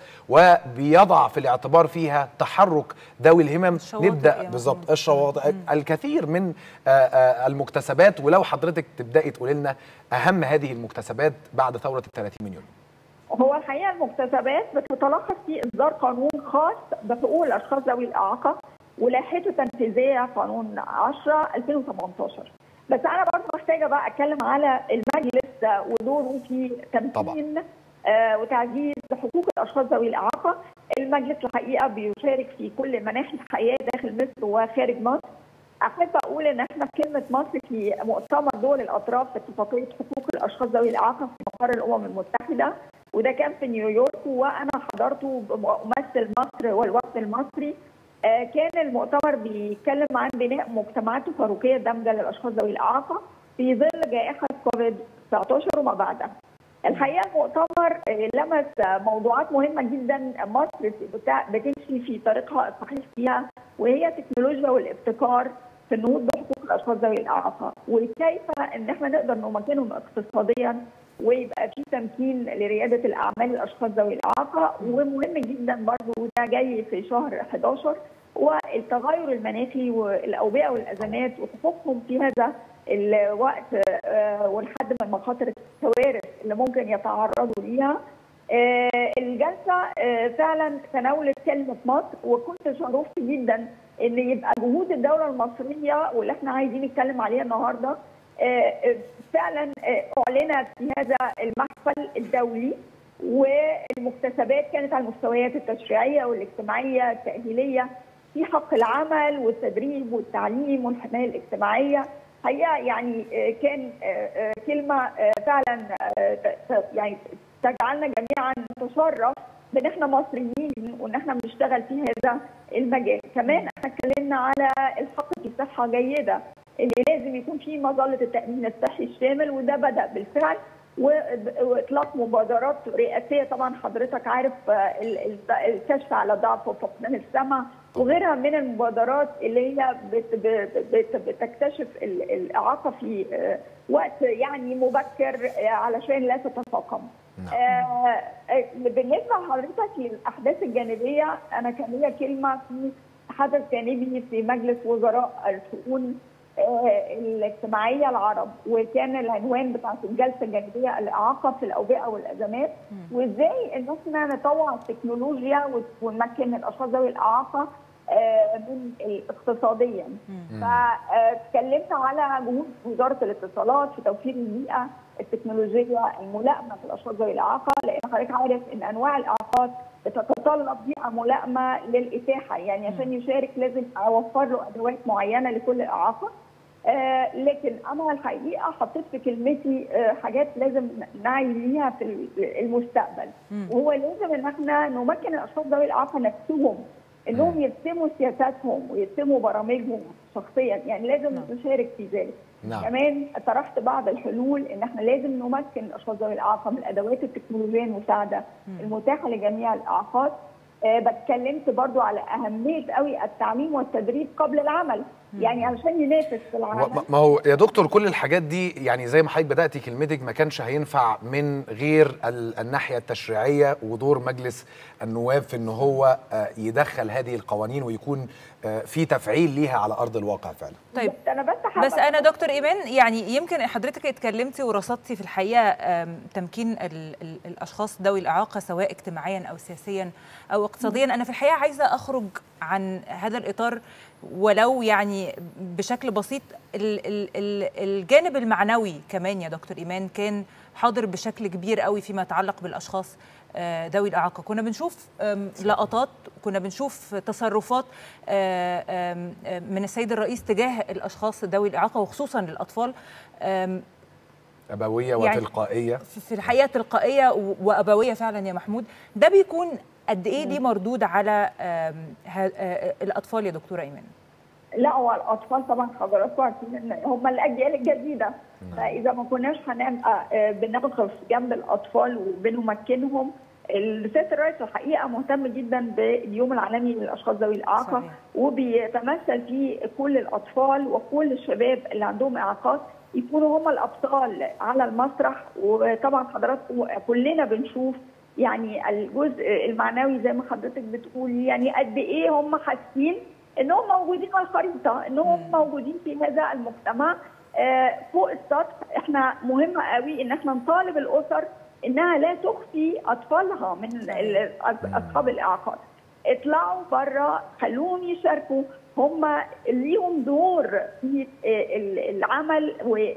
وبيضع في الاعتبار فيها تحرك ذوي الهمم الشواطئ نبدا يعني. بالظبط الشواطئ الكثير من آه، آه، المكتسبات ولو حضرتك تبداي تقولي لنا اهم هذه المكتسبات بعد ثوره ال 30 مليون هو الحقيقه المكتسبات بتتلخص في اصدار قانون خاص بحقوق الاشخاص ذوي الاعاقه ولائحته التنفيذيه قانون 10 2018 بس انا برضه محتاجه بقى اتكلم على المجلس ودوره في تمكين آه وتعزيز حقوق الاشخاص ذوي الاعاقه المجلس الحقيقه بيشارك في كل مناحي الحياه داخل مصر وخارج مصر احب اقول ان احنا في كلمه مصر في مؤتمر دول الاطراف في اتفاقيه حقوق الاشخاص ذوي الاعاقه في مقر الامم المتحده وده كان في نيويورك وانا حضرته بممثل مصر والوفد المصري آه، كان المؤتمر بيتكلم عن بناء مجتمعات تفرقيه دامجه للاشخاص ذوي الاعاقه في ظل جائحه كوفيد 19 وما بعدها. الحقيقه المؤتمر آه، لمس آه، موضوعات مهمه جدا مصر بتاع- بتمشي في طريقها الصحيح فيها وهي التكنولوجيا والابتكار في النهوض بحقوق الاشخاص ذوي الاعاقه وكيف ان احنا نقدر نمكنهم اقتصاديا ويبقى في تمكين لرياده الاعمال الاشخاص ذوي الاعاقه ومهم جدا برضو وده جاي في شهر 11 هو التغير المناخي والاوبئه والازمات وحقوقهم في هذا الوقت آه، والحد من مخاطر الكوارث اللي ممكن يتعرضوا ليها آه، الجلسه آه، فعلا تناولت كلمه مصر وكنت شرفت جدا ان يبقى جهود الدوله المصريه واللي احنا عايزين نتكلم عليها النهارده آه، آه، فعلا آه، اعلنت في هذا المحفل الدولي والمكتسبات كانت على المستويات التشريعيه والاجتماعيه التاهيليه في حق العمل والتدريب والتعليم والحمايه الاجتماعيه حقيقه يعني آه، كان آه، آه، كلمه آه، فعلا آه، ت- ت- يعني تجعلنا جميعا نتشرف بان احنا مصريين وان احنا بنشتغل في هذا المجال كمان احنا اتكلمنا على الحق في صحه جيده اللي لازم يكون في مظله التامين الصحي الشامل وده بدا بالفعل و- واطلاق مبادرات رئاسيه طبعا حضرتك عارف آه، ال- ال- الكشف على ضعف وفقدان السمع وغيرها من المبادرات اللي هي بت بت بت بتكتشف ال- الاعاقه في آه، وقت يعني مبكر آه، علشان لا تتفاقم. نعم. آه، آه، بالنسبه لحضرتك للاحداث الجانبيه انا كان ليا كلمه في حدث جانبي في مجلس وزراء الشؤون آه، الاجتماعيه العرب وكان العنوان بتاعت الجلسه الجانبيه الاعاقه في الاوبئه والازمات وازاي ان احنا نطوع التكنولوجيا وت- ونمكن الاشخاص ذوي الاعاقه آه، من اقتصاديا فاتكلمت على جهود وزاره الاتصالات في توفير البيئه التكنولوجيه الملائمه للاشخاص ذوي الاعاقه لان حضرتك عارف ان انواع الاعاقات بتتطلب بيئه ملائمه للاتاحه يعني عشان يشارك لازم اوفر له ادوات معينه لكل اعاقه آه لكن انا الحقيقه حطيت في كلمتي آه حاجات لازم نعي ليها في المستقبل وهو لازم ان احنا نمكن الاشخاص ذوي الاعاقه نفسهم انهم يرسموا سياساتهم ويرسموا برامجهم شخصيا يعني لازم نشارك في ذلك نعم. كمان طرحت بعض الحلول ان احنا لازم نمكن الاشخاص ذوي الاعاقه من الادوات التكنولوجيه المساعده المتاحه لجميع الاعاقات آه بتكلمت برضو على اهميه قوي التعليم والتدريب قبل العمل يعني علشان ينافس في العالم ما- ما هو يا دكتور كل الحاجات دي يعني زي ما حضرتك بداتي كلمتك ما كانش هينفع من غير ال- الناحيه التشريعيه ودور مجلس النواب في ان هو آه، يدخل هذه القوانين ويكون آه، في تفعيل ليها على ارض الواقع فعلا طيب انا بس حابة بس انا دكتور ايمان يعني يمكن حضرتك اتكلمتي ورصدتي في الحقيقه آم، تمكين ال ال الاشخاص ذوي الاعاقه سواء اجتماعيا او سياسيا او اقتصاديا انا في الحقيقه عايزه اخرج عن هذا الاطار ولو يعني بشكل بسيط ال ال ال الجانب المعنوي كمان يا دكتور ايمان كان حاضر بشكل كبير قوي فيما يتعلق بالاشخاص آه، ذوي الاعاقه كنا بنشوف آم، لقطات كنا بنشوف تصرفات آه، آم، آم، من السيد الرئيس تجاه الاشخاص ذوي الاعاقه وخصوصا الاطفال آم، ابويه يعني وتلقائيه في في الحقيقه تلقائيه و- وابويه فعلا يا محمود ده بيكون قد ايه ليه مردود على آم، ه- آه، الاطفال يا دكتوره ايمان لا هو الاطفال طبعا حضراتكم عارفين ان هم الاجيال الجديده فاذا ما كناش هنبقى آه، بنقف جنب الاطفال وبنمكنهم السيد الرئيس الحقيقه مهتم جدا باليوم العالمي للاشخاص ذوي الاعاقه صحيح. وبيتمثل فيه كل الاطفال وكل الشباب اللي عندهم اعاقات يكونوا هم الابطال على المسرح وطبعا حضراتكم كلنا بنشوف يعني الجزء المعنوي زي ما حضرتك بتقولي يعني قد ايه هم حاسين انهم موجودين على الخريطه انهم موجودين في هذا المجتمع آه، فوق السطح احنا مهم قوي ان احنا نطالب الاسر انها لا تخفي اطفالها من ال- اصحاب الاعاقات اطلعوا بره خلوهم يشاركوا هم ليهم دور في ال- العمل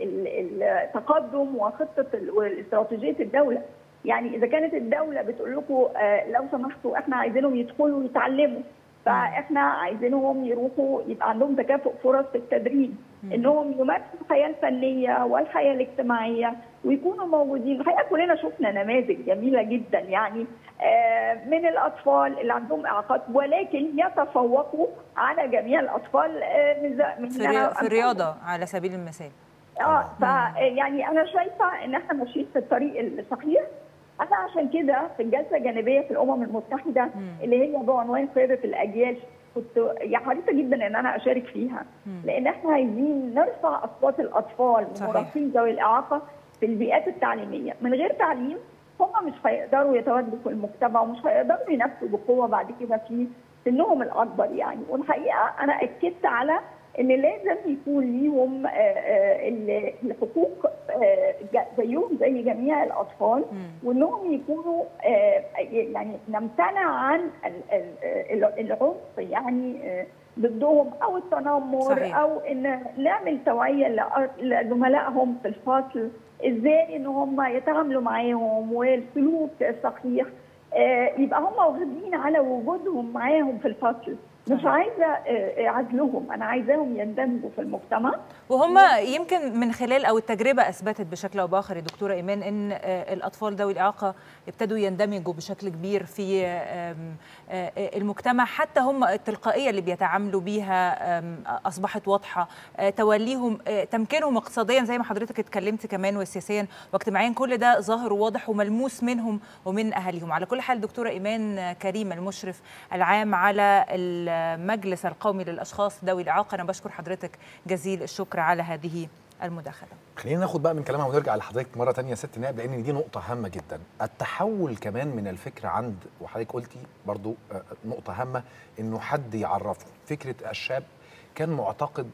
والتقدم وخطه ال- واستراتيجيه الدوله يعني اذا كانت الدوله بتقول لكم آه، لو سمحتوا احنا عايزينهم يدخلوا يتعلموا فاحنا عايزينهم يروحوا يبقى عندهم تكافؤ فرص في التدريب انهم يمارسوا الحياه الفنيه والحياه الاجتماعيه ويكونوا موجودين الحقيقه كلنا شفنا نماذج جميله جدا يعني آه، من الاطفال اللي عندهم اعاقات ولكن يتفوقوا على جميع الاطفال آه، من ذا- من في, الريا- في الرياضه على سبيل المثال اه ف يعني انا شايفه ان احنا ماشيين في الطريق الصحيح انا عشان كده في الجلسه الجانبيه في الامم المتحده اللي هي بعنوان قياده الاجيال كنت يعني حريصه جدا ان انا اشارك فيها لان احنا عايزين نرفع اصوات الاطفال صحيح. والمراهقين ذوي الاعاقه في البيئات التعليميه من غير تعليم هم مش هيقدروا يتواجدوا في المجتمع ومش هيقدروا ينافسوا بقوه بعد كده في سنهم الاكبر يعني والحقيقه انا اكدت على ان لازم يكون ليهم آه، آه، ال- الحقوق آه، ج- زيهم زي جميع الاطفال وانهم يكونوا آه، يعني نمتنع عن ال- ال- ال- العنف يعني آه، ضدهم او التنمر صحيح. او ان نعمل توعيه لأ- لزملائهم في الفصل ازاي ان هم يتعاملوا معاهم والسلوك الصحيح آه، يبقى هم واخدين على وجودهم معاهم في الفصل مش صحيح. عايزه آه، اعزلهم انا عايزاهم يندمجوا في المجتمع وهم يمكن من خلال او التجربه اثبتت بشكل او باخر يا دكتوره ايمان ان آه، الاطفال ذوي الاعاقه ابتدوا يندمجوا بشكل كبير في آم، آه، المجتمع حتى هم التلقائيه اللي بيتعاملوا بيها آم، اصبحت واضحه آه، توليهم آه، تمكينهم اقتصاديا زي ما حضرتك اتكلمت كمان وسياسيا واجتماعيا كل ده ظاهر وواضح وملموس منهم ومن اهاليهم على كل حال دكتوره ايمان كريم المشرف العام على المجلس القومي للاشخاص ذوي الاعاقه انا بشكر حضرتك جزيل الشكر على هذه المداخله خلينا ناخد بقى من كلامها ونرجع لحضرتك مره تانية يا ست نائب لان دي نقطه هامه جدا التحول كمان من الفكره عند وحضرتك قلتي برضو آه، نقطه هامه انه حد يعرفه فكره الشاب كان معتقد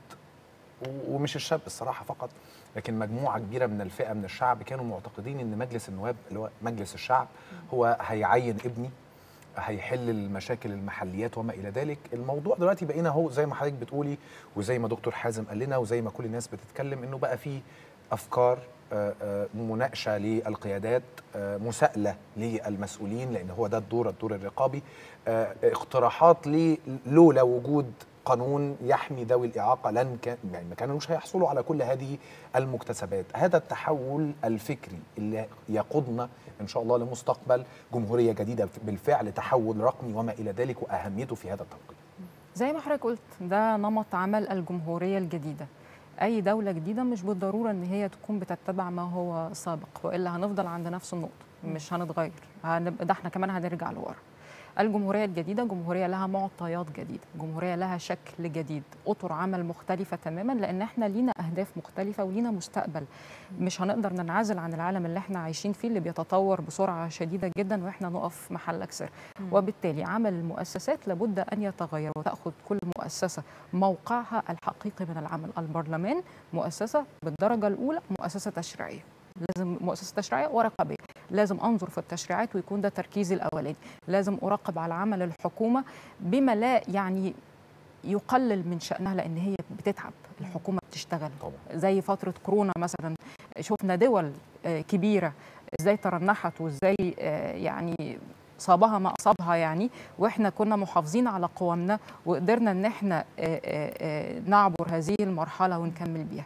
و- ومش الشاب الصراحه فقط لكن مجموعه كبيره من الفئه من الشعب كانوا معتقدين ان مجلس النواب اللي هو مجلس الشعب هو هيعين ابني هيحل المشاكل المحليات وما الى ذلك الموضوع دلوقتي بقينا هو زي ما حضرتك بتقولي وزي ما دكتور حازم قال لنا وزي ما كل الناس بتتكلم انه بقى في افكار آه، آه، مناقشه للقيادات آه، مساءله للمسؤولين لان هو ده الدور الدور الرقابي آه، اقتراحات ل- لولا وجود قانون يحمي ذوي الاعاقه لن كان يعني ما كانوش هيحصلوا على كل هذه المكتسبات هذا التحول الفكري اللي يقودنا ان شاء الله لمستقبل جمهوريه جديده بالفعل تحول رقمي وما الى ذلك واهميته في هذا التوقيت زي ما حضرتك قلت ده نمط عمل الجمهورية الجديدة أي دولة جديدة مش بالضرورة إن هي تكون بتتبع ما هو سابق وإلا هنفضل عند نفس النقطة مش هنتغير هنبقى ده احنا كمان هنرجع لورا الجمهورية الجديدة جمهورية لها معطيات جديدة جمهورية لها شكل جديد أطر عمل مختلفة تماما لأن احنا لينا أهداف مختلفة ولينا مستقبل مش هنقدر ننعزل عن العالم اللي احنا عايشين فيه اللي بيتطور بسرعة شديدة جدا واحنا نقف محلك سر وبالتالي عمل المؤسسات لابد أن يتغير وتأخذ كل مؤسسة موقعها الحقيقي من العمل البرلمان مؤسسة بالدرجة الأولى مؤسسة تشريعية لازم مؤسسة تشريعية ورقابية لازم أنظر في التشريعات ويكون ده تركيزي الأولاني لازم أراقب على عمل الحكومة بما لا يعني يقلل من شأنها لأن هي بتتعب الحكومة بتشتغل طبعا زي فترة كورونا مثلا شفنا دول آه، كبيرة ازاي ترنحت وازاي آه، يعني صابها ما اصابها يعني واحنا كنا محافظين على قوامنا وقدرنا ان احنا آه، آه، آه، نعبر هذه المرحله ونكمل بيها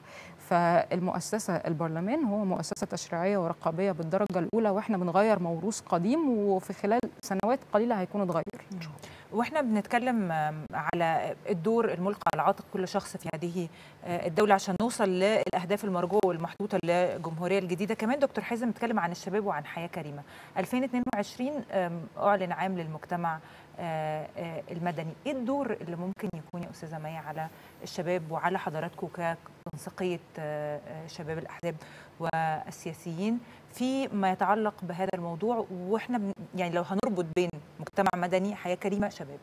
فالمؤسسه البرلمان هو مؤسسه تشريعيه ورقابيه بالدرجه الاولى واحنا بنغير موروث قديم وفي خلال سنوات قليله هيكون اتغير واحنا بنتكلم على الدور الملقى على عاتق كل شخص في هذه الدوله عشان نوصل للاهداف المرجوه والمحطوطه للجمهوريه الجديده كمان دكتور حازم بيتكلم عن الشباب وعن حياه كريمه 2022 اعلن عام للمجتمع المدني ايه الدور اللي ممكن يكون يا استاذه مي على الشباب وعلى حضراتكم كتنسيقيه شباب الاحزاب والسياسيين في ما يتعلق بهذا الموضوع واحنا يعني لو هنربط بين مجتمع مدني حياه كريمه شباب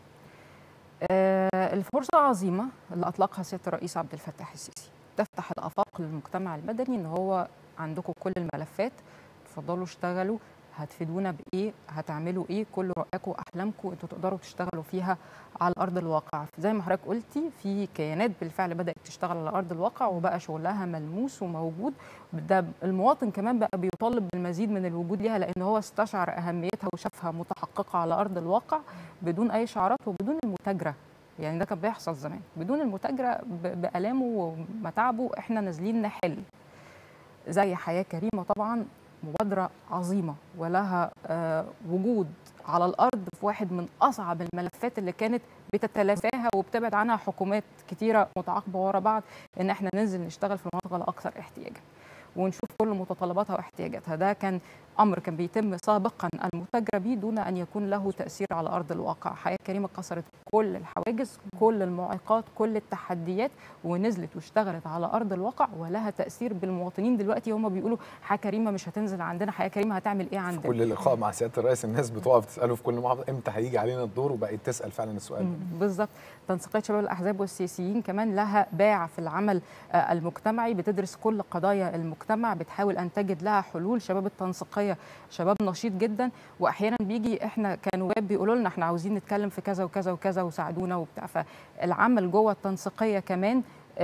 آه الفرصه عظيمه اللي اطلقها سياده الرئيس عبد الفتاح السيسي تفتح الافاق للمجتمع المدني ان هو عندكم كل الملفات اتفضلوا اشتغلوا هتفيدونا بايه هتعملوا ايه كل رؤاكم واحلامكم انتوا تقدروا تشتغلوا فيها على ارض الواقع زي ما حضرتك قلتي في كيانات بالفعل بدات تشتغل على ارض الواقع وبقى شغلها ملموس وموجود ده المواطن كمان بقى بيطالب بالمزيد من الوجود ليها لان هو استشعر اهميتها وشافها متحققه على ارض الواقع بدون اي شعارات وبدون المتاجره يعني ده كان بيحصل زمان بدون المتاجره بالامه ومتاعبه احنا نازلين نحل زي حياه كريمه طبعا مبادرة عظيمة ولها آه وجود على الأرض في واحد من أصعب الملفات اللي كانت بتتلافاها وبتبعد عنها حكومات كتيرة متعاقبة ورا بعض إن إحنا ننزل نشتغل في المناطق الأكثر احتياجا ونشوف كل متطلباتها واحتياجاتها ده كان امر كان بيتم سابقا المتاجره به دون ان يكون له تاثير على ارض الواقع حياه كريمه كسرت كل الحواجز كل المعيقات كل التحديات ونزلت واشتغلت على ارض الواقع ولها تاثير بالمواطنين دلوقتي هم بيقولوا حياه كريمه مش هتنزل عندنا حياه كريمه هتعمل ايه عندنا في كل لقاء مع سياده الرئيس الناس بتقف تساله في كل محافظه امتى هيجي علينا الدور وبقت تسال فعلا السؤال بالظبط تنسيقيه شباب الاحزاب والسياسيين كمان لها باع في العمل المجتمعي بتدرس كل قضايا المجتمع بتحاول ان تجد لها حلول شباب التنسيقيه شباب نشيط جدا واحيانا بيجي احنا كنواب بيقولوا لنا احنا عاوزين نتكلم في كذا وكذا وكذا وساعدونا وبتاع فالعمل جوه التنسيقيه كمان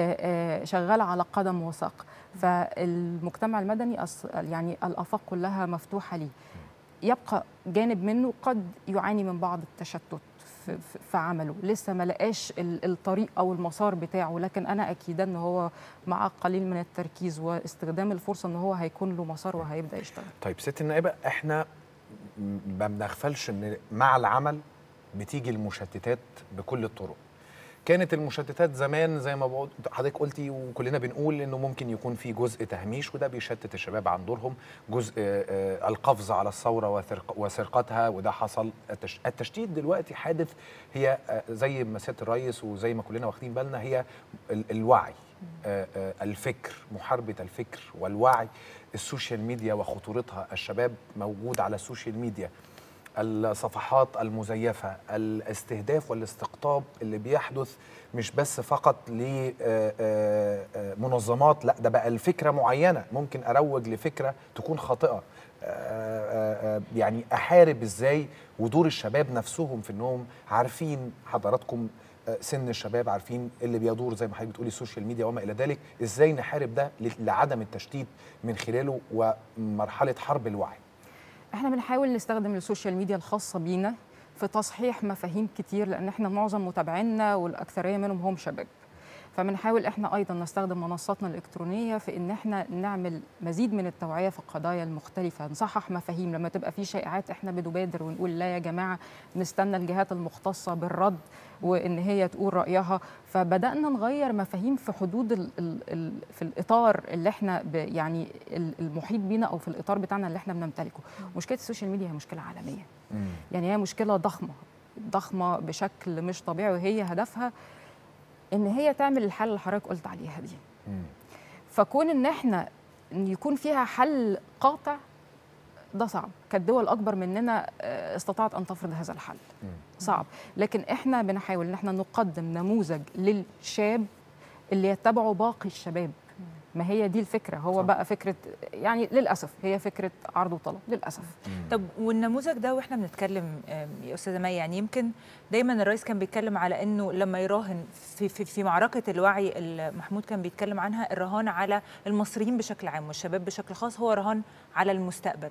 شغاله على قدم وساق فالمجتمع المدني يعني الافاق كلها مفتوحه ليه يبقى جانب منه قد يعاني من بعض التشتت في, في عمله لسه ما لقاش الطريق او المسار بتاعه لكن انا اكيد ان هو مع قليل من التركيز واستخدام الفرصه ان هو هيكون له مسار وهيبدا يشتغل طيب ست النائبه احنا ما بنغفلش ان مع العمل بتيجي المشتتات بكل الطرق كانت المشتتات زمان زي ما حضرتك قلتي وكلنا بنقول انه ممكن يكون في جزء تهميش وده بيشتت الشباب عن دورهم جزء القفز على الثوره وسرقتها وده حصل التشتيت دلوقتي حادث هي زي ما سياده الرئيس وزي ما كلنا واخدين بالنا هي الوعي الفكر محاربه الفكر والوعي السوشيال ميديا وخطورتها الشباب موجود على السوشيال ميديا الصفحات المزيفه الاستهداف والاستقطاب اللي بيحدث مش بس فقط لمنظمات لا ده بقى الفكره معينه ممكن اروج لفكره تكون خاطئه يعني احارب ازاي ودور الشباب نفسهم في انهم عارفين حضراتكم سن الشباب عارفين اللي بيدور زي ما حضرتك بتقولي السوشيال ميديا وما الى ذلك ازاي نحارب ده لعدم التشتيت من خلاله ومرحله حرب الوعي احنا بنحاول نستخدم السوشيال ميديا الخاصه بينا في تصحيح مفاهيم كتير لان احنا معظم متابعينا والاكثريه منهم هم شباب فبنحاول احنا ايضا نستخدم منصاتنا الالكترونيه في ان احنا نعمل مزيد من التوعيه في القضايا المختلفه نصحح مفاهيم لما تبقى في شائعات احنا بنبادر ونقول لا يا جماعه نستنى الجهات المختصه بالرد وان هي تقول رايها فبدانا نغير مفاهيم في حدود ال ال ال في الاطار اللي احنا يعني المحيط بينا او في الاطار بتاعنا اللي احنا بنمتلكه مشكله السوشيال ميديا هي مشكله عالميه مم. يعني هي مشكله ضخمه ضخمه بشكل مش طبيعي وهي هدفها ان هي تعمل الحل اللي حضرتك قلت عليها دي مم. فكون ان احنا يكون فيها حل قاطع ده صعب كانت دول اكبر مننا استطاعت ان تفرض هذا الحل مم. صعب لكن احنا بنحاول ان احنا نقدم نموذج للشاب اللي يتبعه باقي الشباب ما هي دي الفكره هو صح. بقى فكره يعني للاسف هي فكره عرض وطلب للاسف طب والنموذج ده واحنا بنتكلم يا استاذه مي يعني يمكن دايما الرئيس كان بيتكلم على انه لما يراهن في في, في معركه الوعي اللي محمود كان بيتكلم عنها الرهان على المصريين بشكل عام والشباب بشكل خاص هو رهان على المستقبل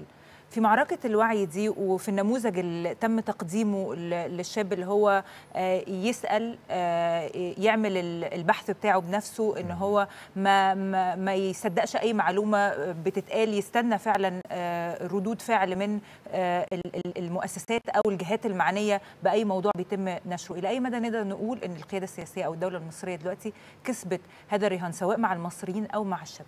في معركة الوعي دي وفي النموذج اللي تم تقديمه ل- للشاب اللي هو آه، يسأل آه، يعمل ال- البحث بتاعه بنفسه ان هو ما ما, ما يصدقش اي معلومة بتتقال يستنى فعلا آه، ردود فعل من آه، ال- ال- المؤسسات او الجهات المعنية باي موضوع بيتم نشره الى اي مدى نقدر نقول ان القيادة السياسية او الدولة المصرية دلوقتي كسبت هذا الرهان سواء مع المصريين او مع الشباب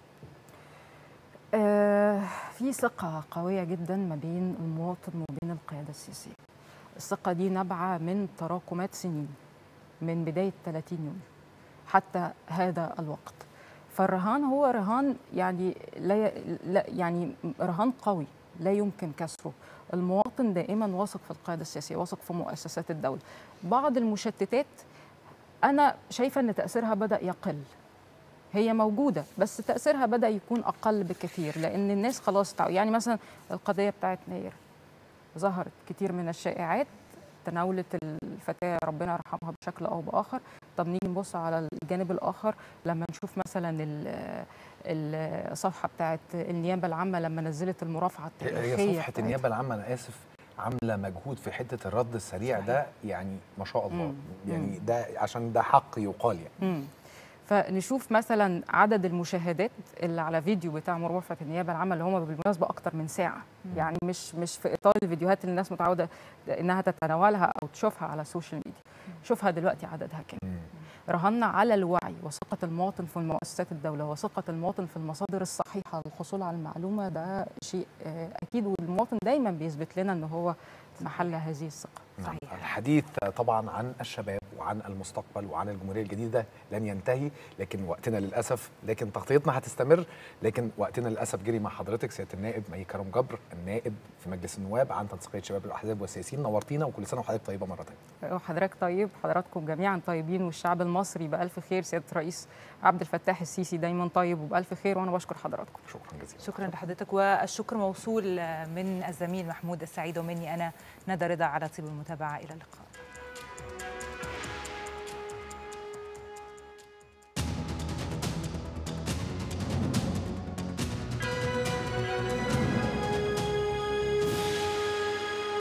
آه، في ثقة قوية جدا ما بين المواطن وبين القيادة السياسية الثقة دي نابعة من تراكمات سنين من بداية 30 يوم حتى هذا الوقت فالرهان هو رهان يعني لا لا- يعني رهان قوي لا يمكن كسره المواطن دائما واثق في القيادة السياسية واثق في مؤسسات الدولة بعض المشتتات أنا شايفة أن تأثيرها بدأ يقل هي موجودة بس تأثيرها بدأ يكون أقل بكثير لأن الناس خلاص تعو يعني مثلا القضية بتاعت ناير ظهرت كتير من الشائعات تناولت الفتاة ربنا يرحمها بشكل أو بآخر طب نيجي نبص على الجانب الآخر لما نشوف مثلا ال- الصفحة بتاعت النيابة العامة لما نزلت المرافعة التاريخية هي صفحه بتاعتها. النيابه العامه انا اسف عامله مجهود في حته الرد السريع ده يعني ما شاء الله مم. يعني ده عشان ده حق يقال يعني مم. فنشوف مثلا عدد المشاهدات اللي على فيديو بتاع مرافعه النيابه العامه اللي هم بالمناسبه اكتر من ساعه يعني مش مش في اطار الفيديوهات اللي الناس متعوده انها تتناولها او تشوفها على السوشيال ميديا شوفها دلوقتي عددها كام مم. رهنا على الوعي وثقه المواطن في مؤسسات الدوله وثقه المواطن في المصادر الصحيحه للحصول على المعلومه ده شيء آه، اكيد والمواطن دايما بيثبت لنا ان هو محل هذه الثقه نعم. صحيح. الحديث طبعا عن الشباب وعن المستقبل وعن الجمهوريه الجديده لن ينتهي لكن وقتنا للاسف لكن تغطيتنا هتستمر لكن وقتنا للاسف جري مع حضرتك سياده النائب مي كرم جبر النائب في مجلس النواب عن تنسيقيه شباب الاحزاب والسياسيين نورتينا وكل سنه وحضرتك طيبه مره ثانيه وحضرتك طيب حضراتكم جميعا طيبين والشعب المصري بألف خير سيادة الرئيس عبد الفتاح السيسي دايما طيب وبألف خير وأنا بشكر حضراتكم شكرا جزيلا شكرا لحضرتك والشكر موصول من الزميل محمود السعيد ومني انا ندى رضا على طيب المتابعه الى اللقاء